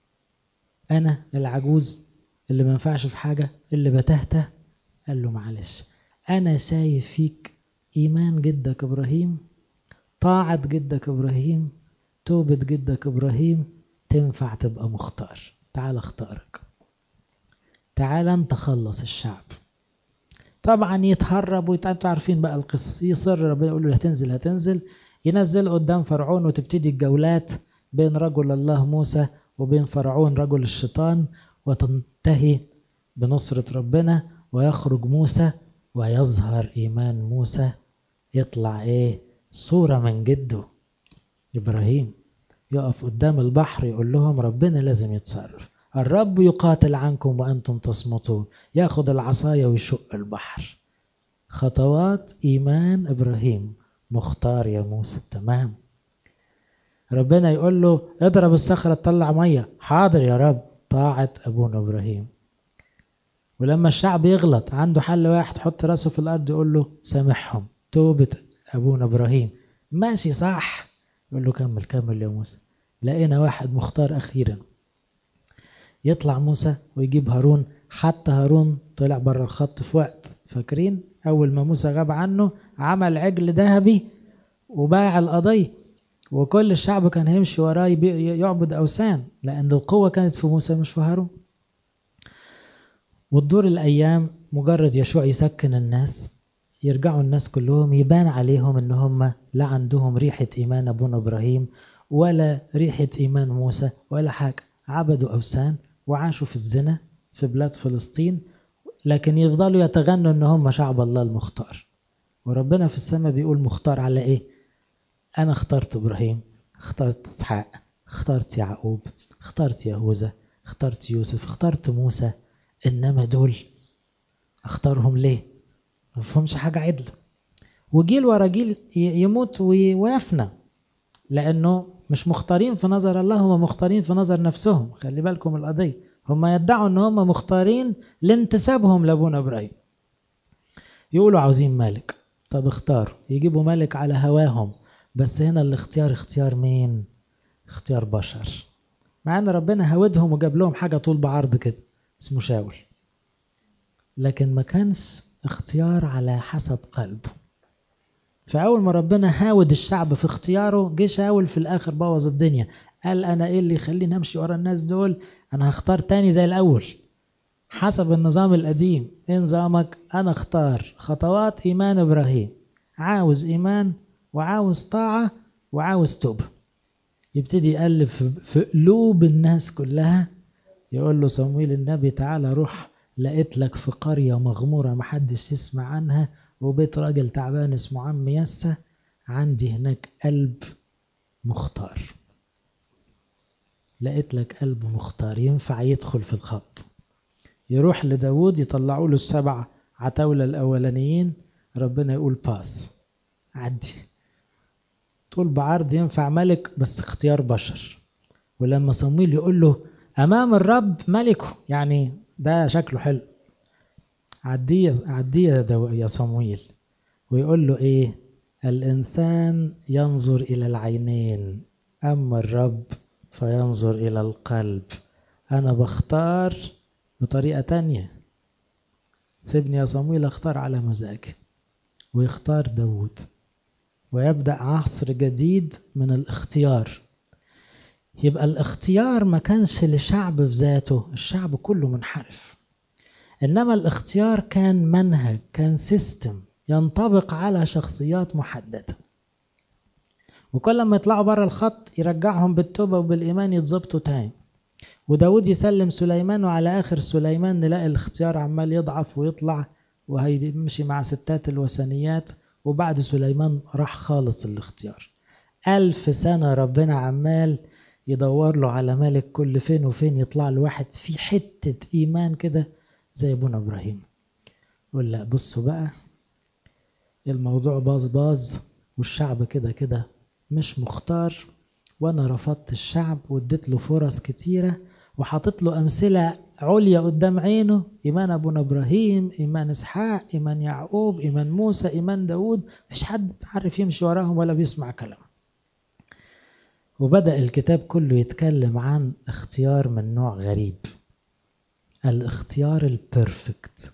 [SPEAKER 1] أنا العجوز اللي ما ينفعش في حاجة اللي بتهته قال له معلش أنا شايف فيك إيمان جدك إبراهيم طاعة جدك إبراهيم توبة جدك إبراهيم تنفع تبقى مختار تعال اختارك تعال انت خلص الشعب طبعا يتهرب وانتوا عارفين بقى القصص يصر ربنا يقول له هتنزل هتنزل ينزل قدام فرعون وتبتدي الجولات بين رجل الله موسى وبين فرعون رجل الشيطان وتنتهي بنصرة ربنا ويخرج موسى ويظهر إيمان موسى يطلع إيه صورة من جده إبراهيم يقف قدام البحر يقول لهم ربنا لازم يتصرف الرب يقاتل عنكم وأنتم تصمتون ياخد العصاية ويشق البحر خطوات إيمان إبراهيم مختار يا موسى تمام ربنا يقول له اضرب الصخرة تطلع مية حاضر يا رب طاعة أبونا إبراهيم ولما الشعب يغلط عنده حل واحد حط راسه في الأرض يقول له سامحهم توبة أبونا إبراهيم ماشي صح يقول له كمل كمل يا موسى لقينا واحد مختار أخيرا يطلع موسى ويجيب هارون حتى هارون طلع بره الخط في وقت فاكرين أول ما موسى غاب عنه عمل عجل ذهبي وباع القضية وكل الشعب كان هيمشي وراه يعبد أوثان لأن القوة كانت في موسى مش في هارون وتدور الأيام مجرد يشوع يسكن الناس يرجعوا الناس كلهم يبان عليهم ان هم لا عندهم ريحة إيمان أبونا إبراهيم ولا ريحة إيمان موسى ولا حاجة عبدوا أوثان وعاشوا في الزنا في بلاد فلسطين لكن يفضلوا يتغنوا ان هم شعب الله المختار وربنا في السماء بيقول مختار على ايه انا اخترت ابراهيم اخترت اسحاق اخترت يعقوب اخترت يهوذا اخترت يوسف اخترت موسى انما دول اختارهم ليه ما فهمش حاجة عدلة وجيل ورا جيل يموت ويفنى لانه مش مختارين في نظر الله هم مختارين في نظر نفسهم خلي بالكم القضية هم يدعوا ان هم مختارين لانتسابهم لابونا ابراهيم يقولوا عاوزين ملك طب اختاروا يجيبوا ملك على هواهم بس هنا الاختيار اختيار مين اختيار بشر مع ان ربنا هودهم وجاب لهم حاجة طول بعرض كده اسمه شاول لكن ما كانش اختيار على حسب قلبه فأول ما ربنا هاود الشعب في اختياره جه شاول في الآخر بوظ الدنيا قال أنا إيه اللي يخليني أمشي ورا الناس دول أنا هختار تاني زي الأول حسب النظام القديم إيه نظامك أنا اختار خطوات إيمان إبراهيم عاوز إيمان وعاوز طاعة وعاوز توبة يبتدي يقلب في قلوب الناس كلها يقول له صمويل النبي تعالى روح لقيت لك في قرية مغمورة محدش يسمع عنها وبيت راجل تعبان اسمه عم يسة عندي هناك قلب مختار لقيت لك قلب مختار ينفع يدخل في الخط يروح لداود يطلعوا له السبع عتاولة الأولانيين ربنا يقول باس عدي طول بعرض ينفع ملك بس اختيار بشر ولما صمويل يقول له أمام الرب ملكه يعني ده شكله حلو عديه عديه يا صمويل ويقول له ايه الانسان ينظر الى العينين اما الرب فينظر الى القلب انا بختار بطريقه تانية سيبني يا صمويل اختار على مزاجي ويختار داود ويبدأ عصر جديد من الاختيار يبقى الاختيار ما كانش لشعب في ذاته الشعب كله منحرف إنما الاختيار كان منهج كان سيستم ينطبق على شخصيات محددة وكل ما يطلعوا بره الخط يرجعهم بالتوبة وبالإيمان يتظبطوا تاني وداود يسلم سليمان وعلى آخر سليمان نلاقي الاختيار عمال يضعف ويطلع وهيمشي مع ستات الوثنيات وبعد سليمان راح خالص الاختيار ألف سنة ربنا عمال يدور له على ملك كل فين وفين يطلع له واحد في حتة إيمان كده زي ابونا إبراهيم يقول لا بصوا بقى الموضوع باظ باظ والشعب كده كده مش مختار وأنا رفضت الشعب واديت له فرص كتيرة وحاطط له أمثلة عليا قدام عينه إيمان أبونا إبراهيم إيمان إسحاق إيمان يعقوب إيمان موسى إيمان داود مفيش حد عارف يمشي وراهم ولا بيسمع كلام وبدأ الكتاب كله يتكلم عن اختيار من نوع غريب الاختيار البرفكت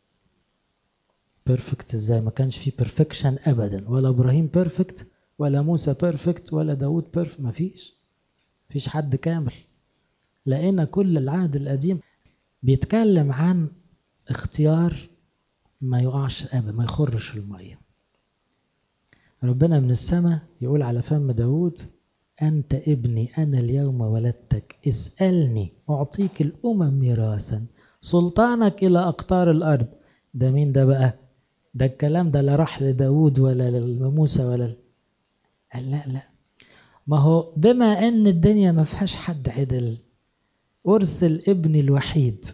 [SPEAKER 1] بيرفكت ازاي ما كانش فيه بيرفكشن ابدا ولا ابراهيم بيرفكت ولا موسى بيرفكت ولا داود بيرفكت ما فيش فيش حد كامل لقينا كل العهد القديم بيتكلم عن اختيار ما يقعش ابدا ما يخرش الميه ربنا من السماء يقول على فم داود أنت ابني أنا اليوم ولدتك اسألني أعطيك الأمم ميراثا سلطانك إلى أقطار الأرض ده مين ده بقى ده الكلام ده لا راح لداود ولا لموسى ولا قال لا لا ما هو بما أن الدنيا ما فيهاش حد عدل أرسل ابني الوحيد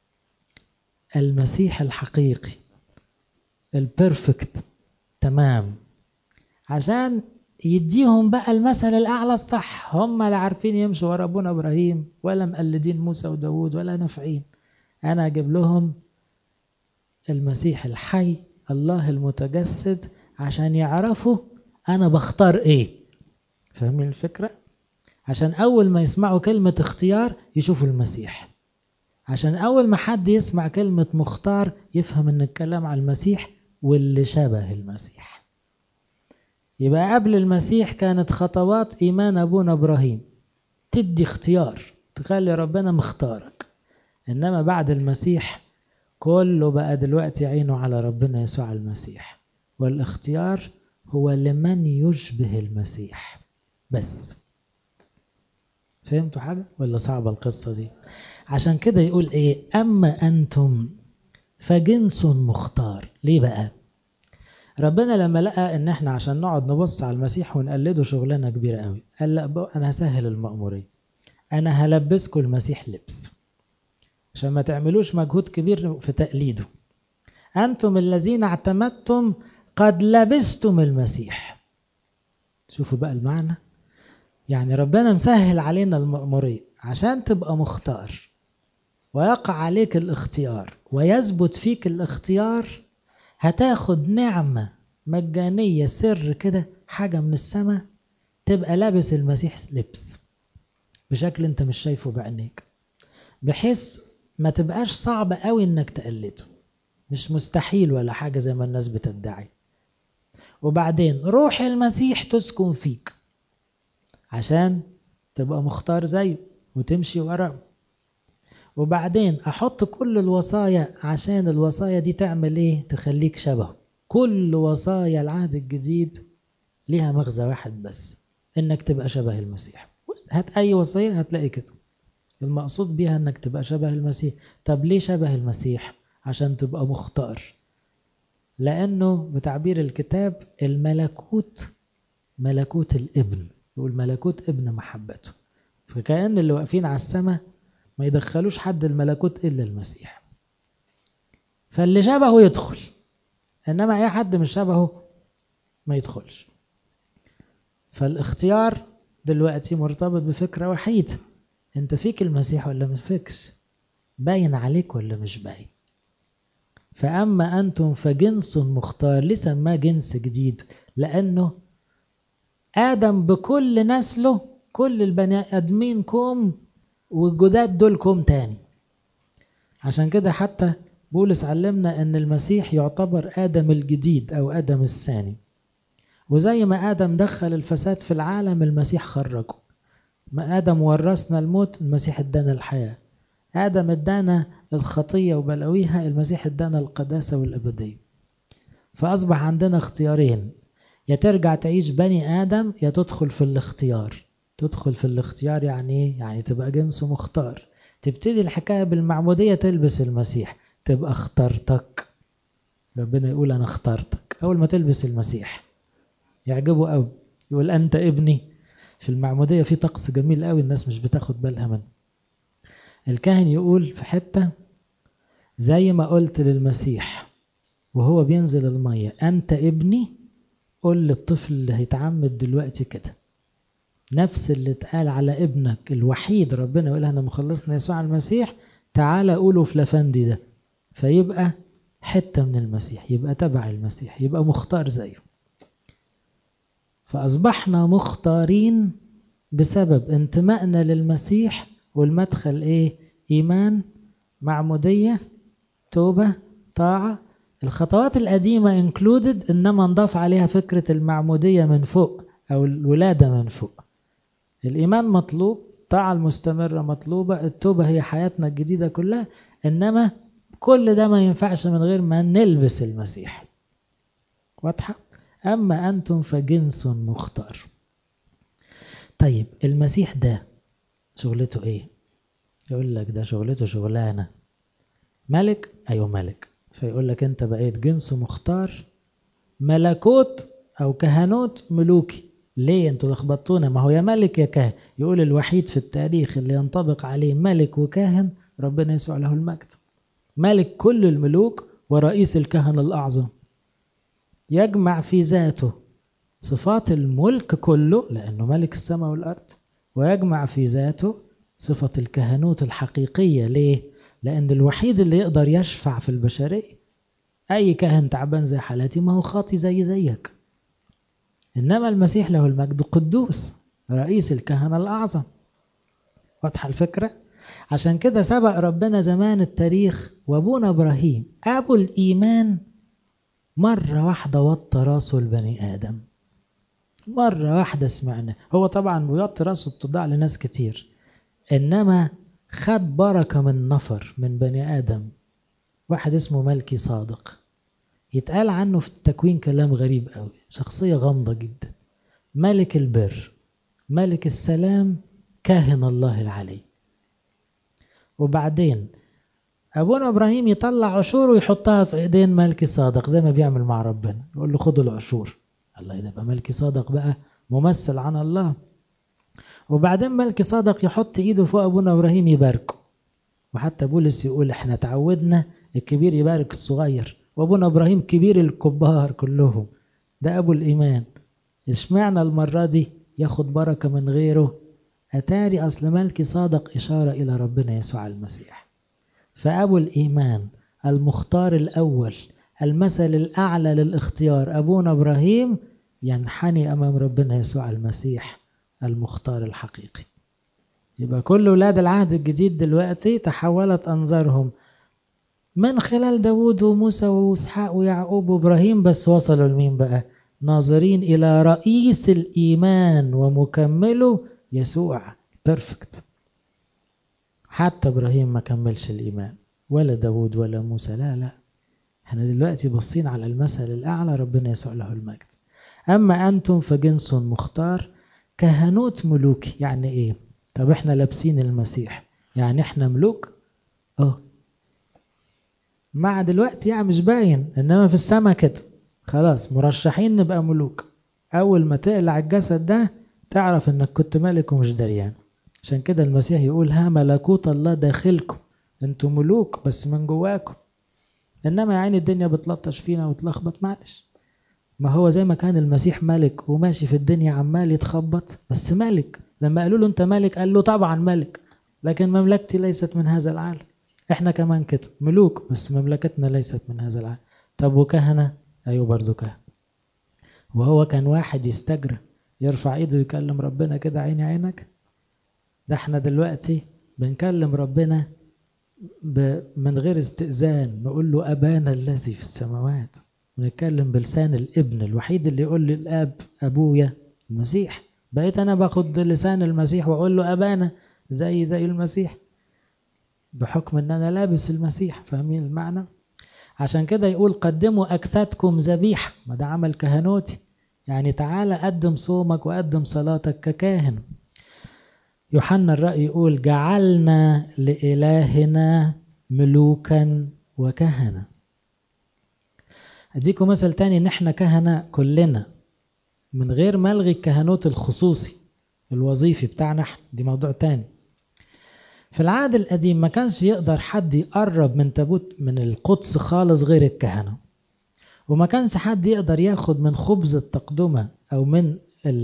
[SPEAKER 1] المسيح الحقيقي البرفكت تمام عشان يديهم بقى المثل الأعلى الصح هم لا عارفين يمشوا ورا أبونا إبراهيم ولا مقلدين موسى وداود ولا نافعين أنا أجيب لهم المسيح الحي الله المتجسد عشان يعرفوا أنا بختار إيه فاهمين الفكرة؟ عشان أول ما يسمعوا كلمة اختيار يشوفوا المسيح عشان أول ما حد يسمع كلمة مختار يفهم إن الكلام على المسيح واللي شبه المسيح يبقى قبل المسيح كانت خطوات إيمان أبونا إبراهيم تدي اختيار تخلي ربنا مختارك إنما بعد المسيح كله بقى دلوقتي عينه على ربنا يسوع المسيح والاختيار هو لمن يشبه المسيح بس فهمتوا حاجة ولا صعبة القصة دي عشان كده يقول ايه اما انتم فجنس مختار ليه بقى ربنا لما لقى ان احنا عشان نقعد نبص على المسيح ونقلده شغلانه كبيره قوي قال لا انا هسهل المأمورية انا هلبسكم المسيح لبس عشان ما تعملوش مجهود كبير في تقليده انتم الذين اعتمدتم قد لبستم المسيح شوفوا بقى المعنى يعني ربنا مسهل علينا المأمورية عشان تبقى مختار ويقع عليك الاختيار ويثبت فيك الاختيار هتاخد نعمة مجانية سر كده حاجة من السماء تبقى لابس المسيح لبس بشكل انت مش شايفه بعينيك بحيث ما تبقاش صعب قوي انك تقلده مش مستحيل ولا حاجة زي ما الناس بتدعي وبعدين روح المسيح تسكن فيك عشان تبقى مختار زيه وتمشي وراه وبعدين احط كل الوصايا عشان الوصايا دي تعمل ايه تخليك شبهه كل وصايا العهد الجديد ليها مغزى واحد بس انك تبقى شبه المسيح هات اي وصية هتلاقي كده المقصود بيها انك تبقى شبه المسيح طب ليه شبه المسيح عشان تبقى مختار لانه بتعبير الكتاب الملكوت ملكوت الابن يقول ملكوت ابن محبته فكأن اللي واقفين على السماء ما يدخلوش حد الملكوت إلا المسيح فاللي شبهه يدخل إنما أي حد مش شبهه ما يدخلش فالاختيار دلوقتي مرتبط بفكرة وحيدة انت فيك المسيح ولا مش فيكش باين عليك ولا مش باين فأما أنتم فجنس مختار ليه سماه جنس جديد لأنه آدم بكل نسله كل البني آدمين كوم والجداد دول كوم تاني عشان كده حتى بولس علمنا ان المسيح يعتبر آدم الجديد أو آدم الثاني وزي ما آدم دخل الفساد في العالم المسيح خرجه ما آدم ورثنا الموت المسيح ادانا الحياة آدم ادانا الخطية وبلاويها المسيح ادانا القداسة والأبدية فأصبح عندنا اختيارين يا ترجع تعيش بني آدم يا تدخل في الاختيار تدخل في الاختيار يعني ايه؟ يعني تبقى جنس مختار تبتدي الحكاية بالمعمودية تلبس المسيح تبقى اخترتك ربنا يقول أنا اخترتك أول ما تلبس المسيح يعجبه قوي يقول أنت ابني في المعمودية في طقس جميل قوي الناس مش بتاخد بالها منه الكاهن يقول في حتة زي ما قلت للمسيح وهو بينزل المية أنت ابني قول للطفل اللي هيتعمد دلوقتي كده نفس اللي اتقال على ابنك الوحيد ربنا يقول انا مخلصنا يسوع المسيح تعالى قوله في لفندي ده فيبقى حتة من المسيح يبقى تبع المسيح يبقى مختار زيه فأصبحنا مختارين بسبب انتمائنا للمسيح والمدخل ايه ايمان معمودية توبة طاعة الخطوات القديمة included انما نضاف عليها فكرة المعمودية من فوق او الولادة من فوق الايمان مطلوب الطاعة المستمرة مطلوبة التوبة هي حياتنا الجديدة كلها انما كل ده ما ينفعش من غير ما نلبس المسيح واضحة اما انتم فجنس مختار طيب المسيح ده شغلته ايه يقول لك ده شغلته شغلانة ملك ايوه ملك فيقول لك انت بقيت جنس مختار ملكوت او كهنوت ملوكي ليه انتوا لخبطونا ما هو يا ملك يا كاهن يقول الوحيد في التاريخ اللي ينطبق عليه ملك وكاهن ربنا يسوع له المجد ملك كل الملوك ورئيس الكهنة الأعظم يجمع في ذاته صفات الملك كله لأنه ملك السماء والأرض ويجمع في ذاته صفة الكهنوت الحقيقية ليه؟ لأن الوحيد اللي يقدر يشفع في البشرية أي كاهن تعبان زي حالاتي ما هو خاطي زي زيك إنما المسيح له المجد قدوس رئيس الكهنة الأعظم واضحة الفكرة؟ عشان كده سبق ربنا زمان التاريخ وابونا إبراهيم أبو الإيمان مرة واحدة وطى راسه البني آدم مرة واحدة سمعنا هو طبعا بيوطي راسه التضاع لناس كتير إنما خد بركة من نفر من بني آدم واحد اسمه ملكي صادق يتقال عنه في التكوين كلام غريب قوي شخصية غامضة جدا ملك البر ملك السلام كاهن الله العلي وبعدين أبونا إبراهيم يطلع عشور ويحطها في إيدين ملكي صادق زي ما بيعمل مع ربنا يقول له خدوا العشور الله يبقى ملكي صادق بقى ممثل عن الله وبعدين ملكي صادق يحط إيده فوق أبونا إبراهيم يباركه وحتى بولس يقول احنا تعودنا الكبير يبارك الصغير وابونا ابراهيم كبير الكبار كلهم ده ابو الايمان اشمعنى المرة دي ياخد بركة من غيره اتاري اصل ملكي صادق اشارة الى ربنا يسوع المسيح فابو الايمان المختار الاول المثل الاعلى للاختيار ابونا ابراهيم ينحني امام ربنا يسوع المسيح المختار الحقيقي يبقى كل ولاد العهد الجديد دلوقتي تحولت أنظارهم من خلال داود وموسى وإسحاق ويعقوب وإبراهيم بس وصلوا لمين بقى ناظرين إلى رئيس الإيمان ومكمله يسوع بيرفكت حتى إبراهيم ما كملش الإيمان ولا داود ولا موسى لا لا احنا دلوقتي باصين على المثل الأعلى ربنا يسوع له المجد أما أنتم فجنس مختار كهنوت ملوكي يعني إيه طب احنا لابسين المسيح يعني احنا ملوك اه مع دلوقتي يعني مش باين انما في السما كده خلاص مرشحين نبقى ملوك اول ما تقلع الجسد ده تعرف انك كنت ملك ومش دريان عشان كده المسيح يقول ها ملكوت الله داخلكم انتم ملوك بس من جواكم انما يعني الدنيا بتلطش فينا وتلخبط معلش ما هو زي ما كان المسيح ملك وماشي في الدنيا عمال يتخبط بس ملك لما قالوا له انت ملك قال له طبعا ملك لكن مملكتي ليست من هذا العالم احنا كمان كده ملوك بس مملكتنا ليست من هذا العالم طب وكهنة ايوه برضو كهنة وهو كان واحد يستجرى يرفع ايده يكلم ربنا كده عيني عينك ده احنا دلوقتي بنكلم ربنا من غير استئذان نقول له أبانا الذي في السماوات ونتكلم بلسان الابن الوحيد اللي يقول للاب ابويا المسيح بقيت انا باخد لسان المسيح واقول له ابانا زي زي المسيح بحكم ان انا لابس المسيح فاهمين المعنى عشان كده يقول قدموا اجسادكم ذبيحه ما ده عمل كهنوتي يعني تعالى قدم صومك وقدم صلاتك ككاهن يوحنا الرأي يقول جعلنا لإلهنا ملوكا وكهنة أديكم مثل تاني إن إحنا كهنة كلنا من غير ما ألغي الكهنوت الخصوصي الوظيفي بتاعنا إحنا دي موضوع تاني في العهد القديم ما كانش يقدر حد يقرب من تابوت من القدس خالص غير الكهنة وما كانش حد يقدر ياخد من خبز التقدمة أو من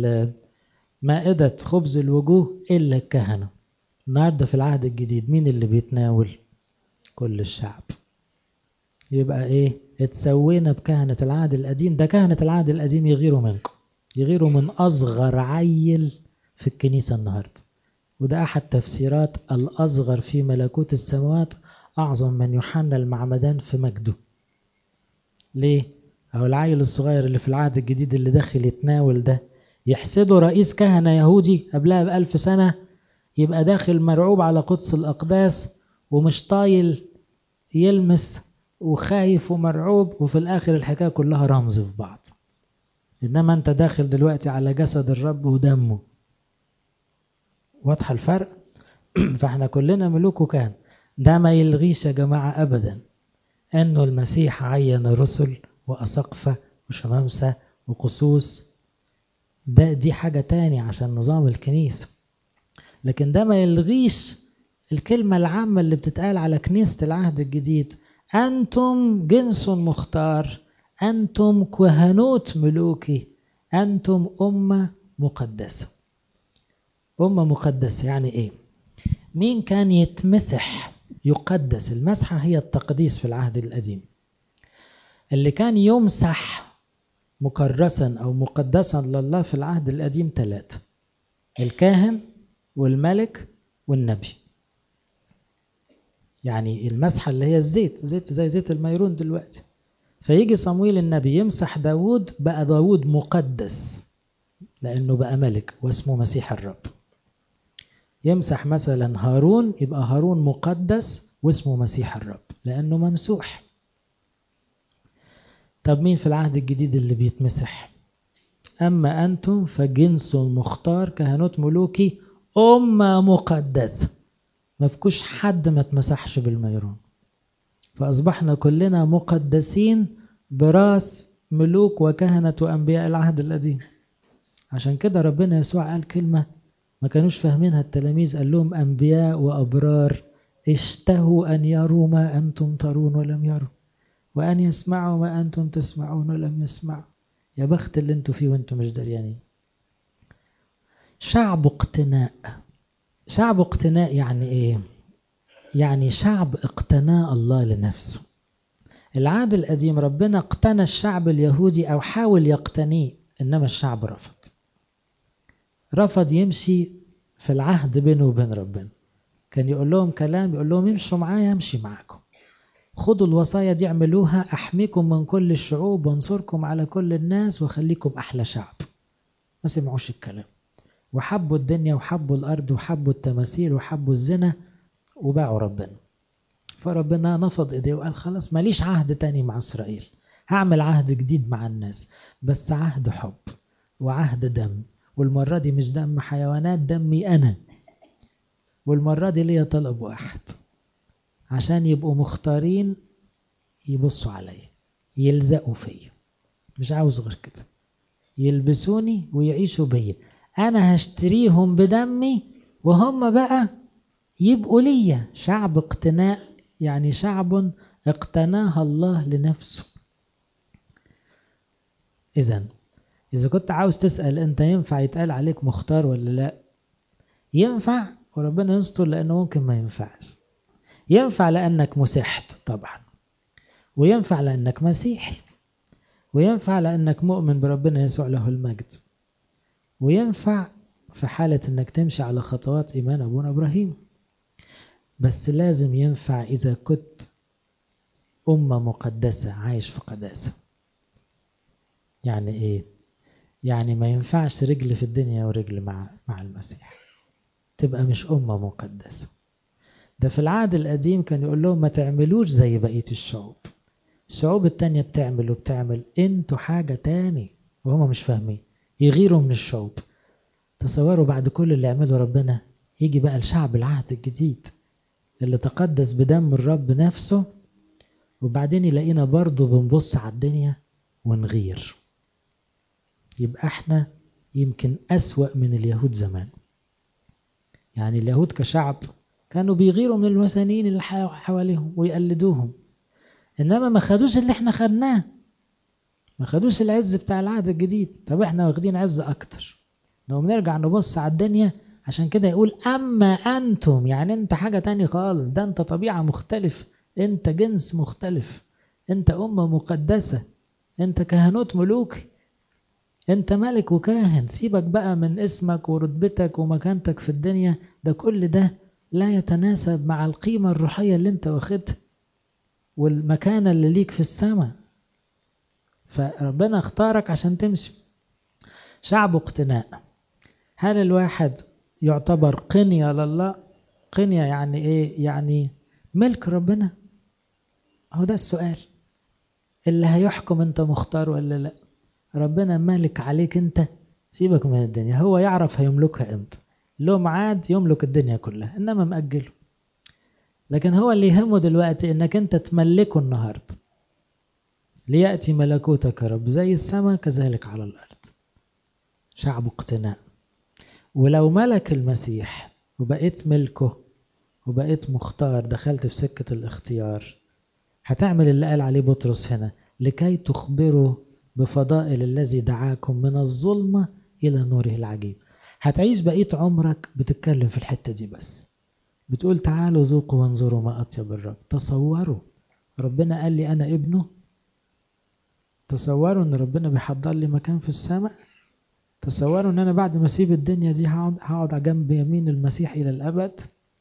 [SPEAKER 1] مائدة خبز الوجوه إلا الكهنة النهاردة في العهد الجديد مين اللي بيتناول كل الشعب يبقى إيه اتسوينا بكهنة العهد القديم ده كهنة العهد القديم يغيروا منكم يغيروا من أصغر عيل في الكنيسة النهاردة وده أحد تفسيرات الأصغر في ملكوت السماوات أعظم من يوحنا المعمدان في مجده ليه؟ أو العيل الصغير اللي في العهد الجديد اللي داخل يتناول ده يحسده رئيس كهنة يهودي قبلها بألف سنة يبقى داخل مرعوب على قدس الأقداس ومش طايل يلمس وخايف ومرعوب وفي الآخر الحكاية كلها رمز في بعض إنما أنت داخل دلوقتي على جسد الرب ودمه واضحة الفرق فاحنا كلنا ملوك وكهنة ده ما يلغيش يا جماعة أبدا أنه المسيح عين رسل وأسقفة وشمامسة وقصوص ده دي حاجة تاني عشان نظام الكنيسة لكن ده ما يلغيش الكلمة العامة اللي بتتقال على كنيسة العهد الجديد أنتم جنس مختار أنتم كهنوت ملوكي أنتم أمة مقدسة أمة مقدسة يعني إيه؟ مين كان يتمسح يقدس المسحة هي التقديس في العهد القديم اللي كان يمسح مكرسا أو مقدسا لله في العهد القديم ثلاثة الكاهن والملك والنبي يعني المسحة اللي هي الزيت زيت زي زيت الميرون دلوقتي فيجي صمويل النبي يمسح داود بقى داود مقدس لأنه بقى ملك واسمه مسيح الرب يمسح مثلا هارون يبقى هارون مقدس واسمه مسيح الرب لأنه ممسوح طب مين في العهد الجديد اللي بيتمسح أما أنتم فجنس مختار كهنوت ملوكي أمة مقدسة ما فيكوش حد ما تمسحش بالميرون فأصبحنا كلنا مقدسين براس ملوك وكهنة وأنبياء العهد القديم عشان كده ربنا يسوع قال كلمة ما كانوش فاهمينها التلاميذ قال لهم أنبياء وأبرار اشتهوا أن يروا ما أنتم ترون ولم يروا وأن يسمعوا ما أنتم تسمعون ولم يسمعوا يا بخت اللي انتوا فيه وانتوا مش دريانين شعب اقتناء شعب اقتناء يعني ايه يعني شعب اقتناء الله لنفسه العهد القديم ربنا اقتنى الشعب اليهودي او حاول يقتنيه انما الشعب رفض رفض يمشي في العهد بينه وبين ربنا كان يقول لهم كلام يقول لهم امشوا معايا امشي معاكم خدوا الوصايا دي اعملوها احميكم من كل الشعوب وانصركم على كل الناس واخليكم احلى شعب ما سمعوش الكلام وحبوا الدنيا وحبوا الارض وحبوا التماثيل وحبوا الزنا وباعوا ربنا فربنا نفض ايديه وقال خلاص ماليش عهد تاني مع اسرائيل هعمل عهد جديد مع الناس بس عهد حب وعهد دم والمرة دي مش دم حيوانات دمي أنا والمرة دي ليا طلب واحد عشان يبقوا مختارين يبصوا عليا يلزقوا فيا مش عاوز غير كده يلبسوني ويعيشوا بيا انا هشتريهم بدمي وهم بقى يبقوا ليا شعب اقتناء يعني شعب اقتناها الله لنفسه اذا اذا كنت عاوز تسأل انت ينفع يتقال عليك مختار ولا لا ينفع وربنا يستر لانه ممكن ما ينفعش ينفع لأنك مسحت طبعا وينفع لأنك مسيحي وينفع لأنك مؤمن بربنا يسوع له المجد وينفع في حالة أنك تمشي على خطوات إيمان أبونا إبراهيم بس لازم ينفع إذا كنت أمة مقدسة عايش في قداسة يعني إيه؟ يعني ما ينفعش رجل في الدنيا ورجل مع مع المسيح تبقى مش أمة مقدسة ده في العهد القديم كان يقول لهم ما تعملوش زي بقية الشعوب الشعوب التانية بتعمل وبتعمل انتوا حاجة تاني وهم مش فاهمين يغيروا من الشعوب تصوروا بعد كل اللي عمله ربنا يجي بقى الشعب العهد الجديد اللي تقدس بدم الرب نفسه وبعدين يلاقينا برضه بنبص على الدنيا ونغير يبقى احنا يمكن أسوأ من اليهود زمان يعني اليهود كشعب كانوا بيغيروا من الوثنيين اللي حواليهم ويقلدوهم انما ما خدوش اللي احنا خدناه ما خدوش العز بتاع العهد الجديد طب احنا واخدين عز اكتر لو بنرجع نبص على الدنيا عشان كده يقول اما انتم يعني انت حاجة تاني خالص ده انت طبيعة مختلف انت جنس مختلف انت امة مقدسة انت كهنوت ملوك انت ملك وكاهن سيبك بقى من اسمك ورتبتك ومكانتك في الدنيا ده كل ده لا يتناسب مع القيمة الروحية اللي انت واخدها والمكانة اللي ليك في السماء فربنا اختارك عشان تمشي شعب اقتناء هل الواحد يعتبر قنية لله قنية يعني ايه يعني ملك ربنا هو ده السؤال اللي هيحكم انت مختار ولا لا ربنا مالك عليك انت سيبك من الدنيا هو يعرف هيملكها امتى له ميعاد يملك الدنيا كلها انما مأجله لكن هو اللي يهمه دلوقتي انك انت تملكه النهارده ليأتي ملكوتك يا رب زي السماء كذلك على الأرض شعب اقتناء ولو ملك المسيح وبقيت ملكه وبقيت مختار دخلت في سكة الاختيار هتعمل اللي قال عليه بطرس هنا لكي تخبروا بفضائل الذي دعاكم من الظلمة إلى نوره العجيب هتعيش بقية عمرك بتتكلم في الحتة دي بس بتقول تعالوا ذوقوا وانظروا ما أطيب الرب تصوروا ربنا قال لي أنا ابنه تصوروا ان ربنا بيحضر لي مكان في السماء تصوروا ان انا بعد ما اسيب الدنيا دي هقعد على جنب يمين المسيح الى الابد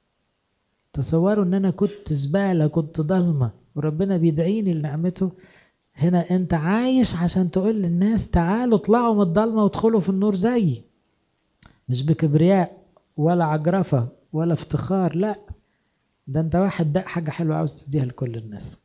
[SPEAKER 1] تصوروا ان انا كنت زبالة كنت ضلمة وربنا بيدعيني لنعمته هنا انت عايش عشان تقول للناس تعالوا اطلعوا من الضلمة وادخلوا في النور زيي مش بكبرياء ولا عجرفة ولا افتخار لا ده انت واحد ده حاجة حلوة عاوز تديها لكل الناس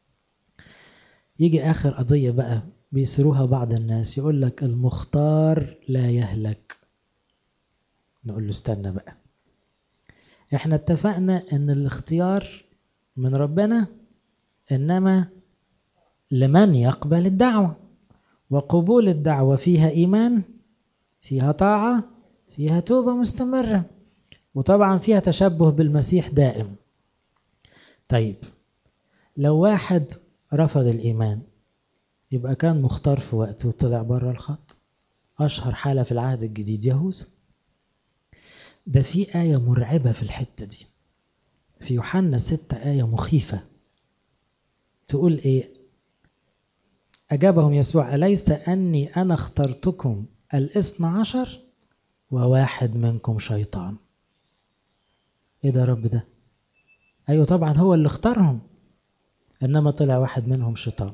[SPEAKER 1] يجي آخر قضية بقى بيسروها بعض الناس يقول لك المختار لا يهلك نقول له استنى بقى احنا اتفقنا ان الاختيار من ربنا انما لمن يقبل الدعوة وقبول الدعوة فيها ايمان فيها طاعة فيها توبة مستمرة وطبعا فيها تشبه بالمسيح دائم طيب لو واحد رفض الإيمان يبقى كان مختار في وقته وطلع بره الخط أشهر حالة في العهد الجديد يهوذا ده في آية مرعبة في الحتة دي في يوحنا ستة آية مخيفة تقول إيه أجابهم يسوع أليس أني أنا اخترتكم الاثنى عشر وواحد منكم شيطان إيه ده رب ده أيوة طبعا هو اللي اختارهم إنما طلع واحد منهم شيطان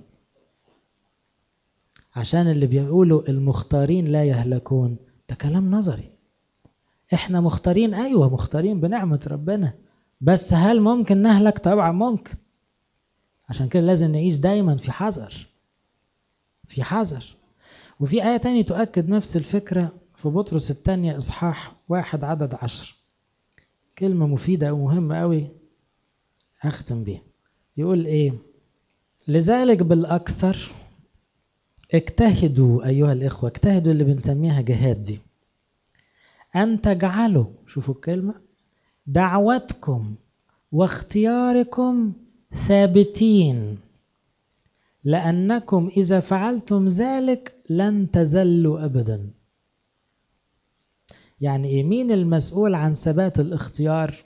[SPEAKER 1] عشان اللي بيقولوا المختارين لا يهلكون ده كلام نظري احنا مختارين ايوه مختارين بنعمة ربنا بس هل ممكن نهلك طبعا ممكن عشان كده لازم نعيش دايما في حذر في حذر وفي آية تانية تؤكد نفس الفكرة في بطرس الثانية إصحاح واحد عدد عشر كلمة مفيدة ومهمة قوي أختم بيها يقول إيه لذلك بالأكثر اجتهدوا أيها الإخوة اجتهدوا اللي بنسميها جهاد دي أن تجعلوا شوفوا الكلمة دعوتكم واختياركم ثابتين لأنكم إذا فعلتم ذلك لن تزلوا أبدا يعني إيه مين المسؤول عن ثبات الاختيار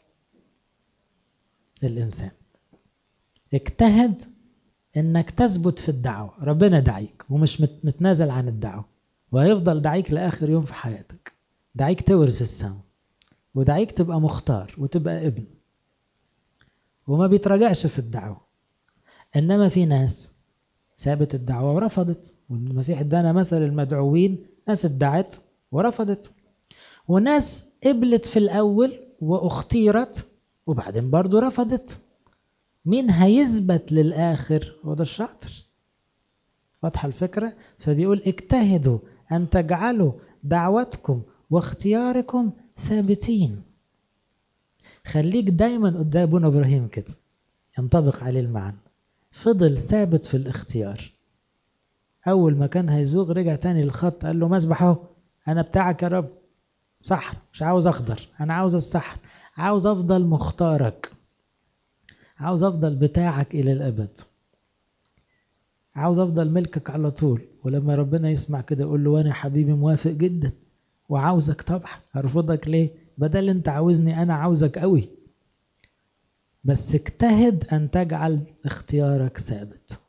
[SPEAKER 1] الإنسان اجتهد انك تثبت في الدعوة ربنا دعيك ومش متنازل عن الدعوة وهيفضل دعيك لآخر يوم في حياتك دعيك تورث السماء ودعيك تبقى مختار وتبقى ابن وما بيتراجعش في الدعوة إنما في ناس سابت الدعوة ورفضت والمسيح ادانا مثل المدعوين ناس ادعت ورفضت وناس قبلت في الأول واختيرت وبعدين برضو رفضت مين هيثبت للآخر هو ده الشاطر واضحة الفكرة فبيقول اجتهدوا أن تجعلوا دعوتكم واختياركم ثابتين خليك دايما قدام ابونا ابراهيم كده ينطبق عليه المعنى فضل ثابت في الاختيار اول ما كان هيزوغ رجع تاني للخط قال له مسبح اهو انا بتاعك يا رب صح مش عاوز اخضر انا عاوز الصح عاوز افضل مختارك عاوز افضل بتاعك الى الابد عاوز افضل ملكك على طول ولما ربنا يسمع كده يقول له وانا حبيبي موافق جدا وعاوزك طبعا هرفضك ليه بدل انت عاوزني انا عاوزك قوي بس اجتهد ان تجعل اختيارك ثابت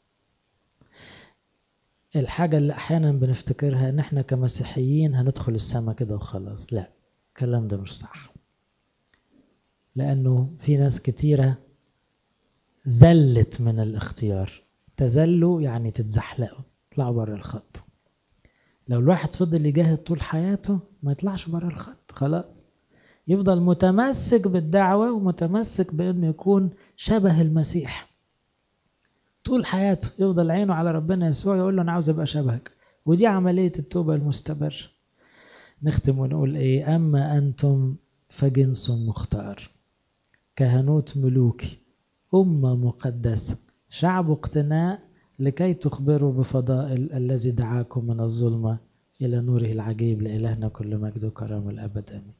[SPEAKER 1] الحاجة اللي احيانا بنفتكرها ان احنا كمسيحيين هندخل السما كده وخلاص لا الكلام ده مش صح لانه في ناس كتيرة زلت من الاختيار تزلوا يعني تتزحلقوا طلعوا بره الخط لو الواحد فضل يجاهد طول حياته ما يطلعش بره الخط خلاص يفضل متمسك بالدعوة ومتمسك بأنه يكون شبه المسيح طول حياته يفضل عينه على ربنا يسوع يقول له أنا عاوز أبقى شبهك ودي عملية التوبة المستمر نختم ونقول إيه أما أنتم فجنس مختار كهنوت ملوكي أمة مقدسة شعب اقتناء لكي تخبروا بفضائل الذي دعاكم من الظلمة إلى نوره العجيب لإلهنا كل مجد وكرم الأبد آمين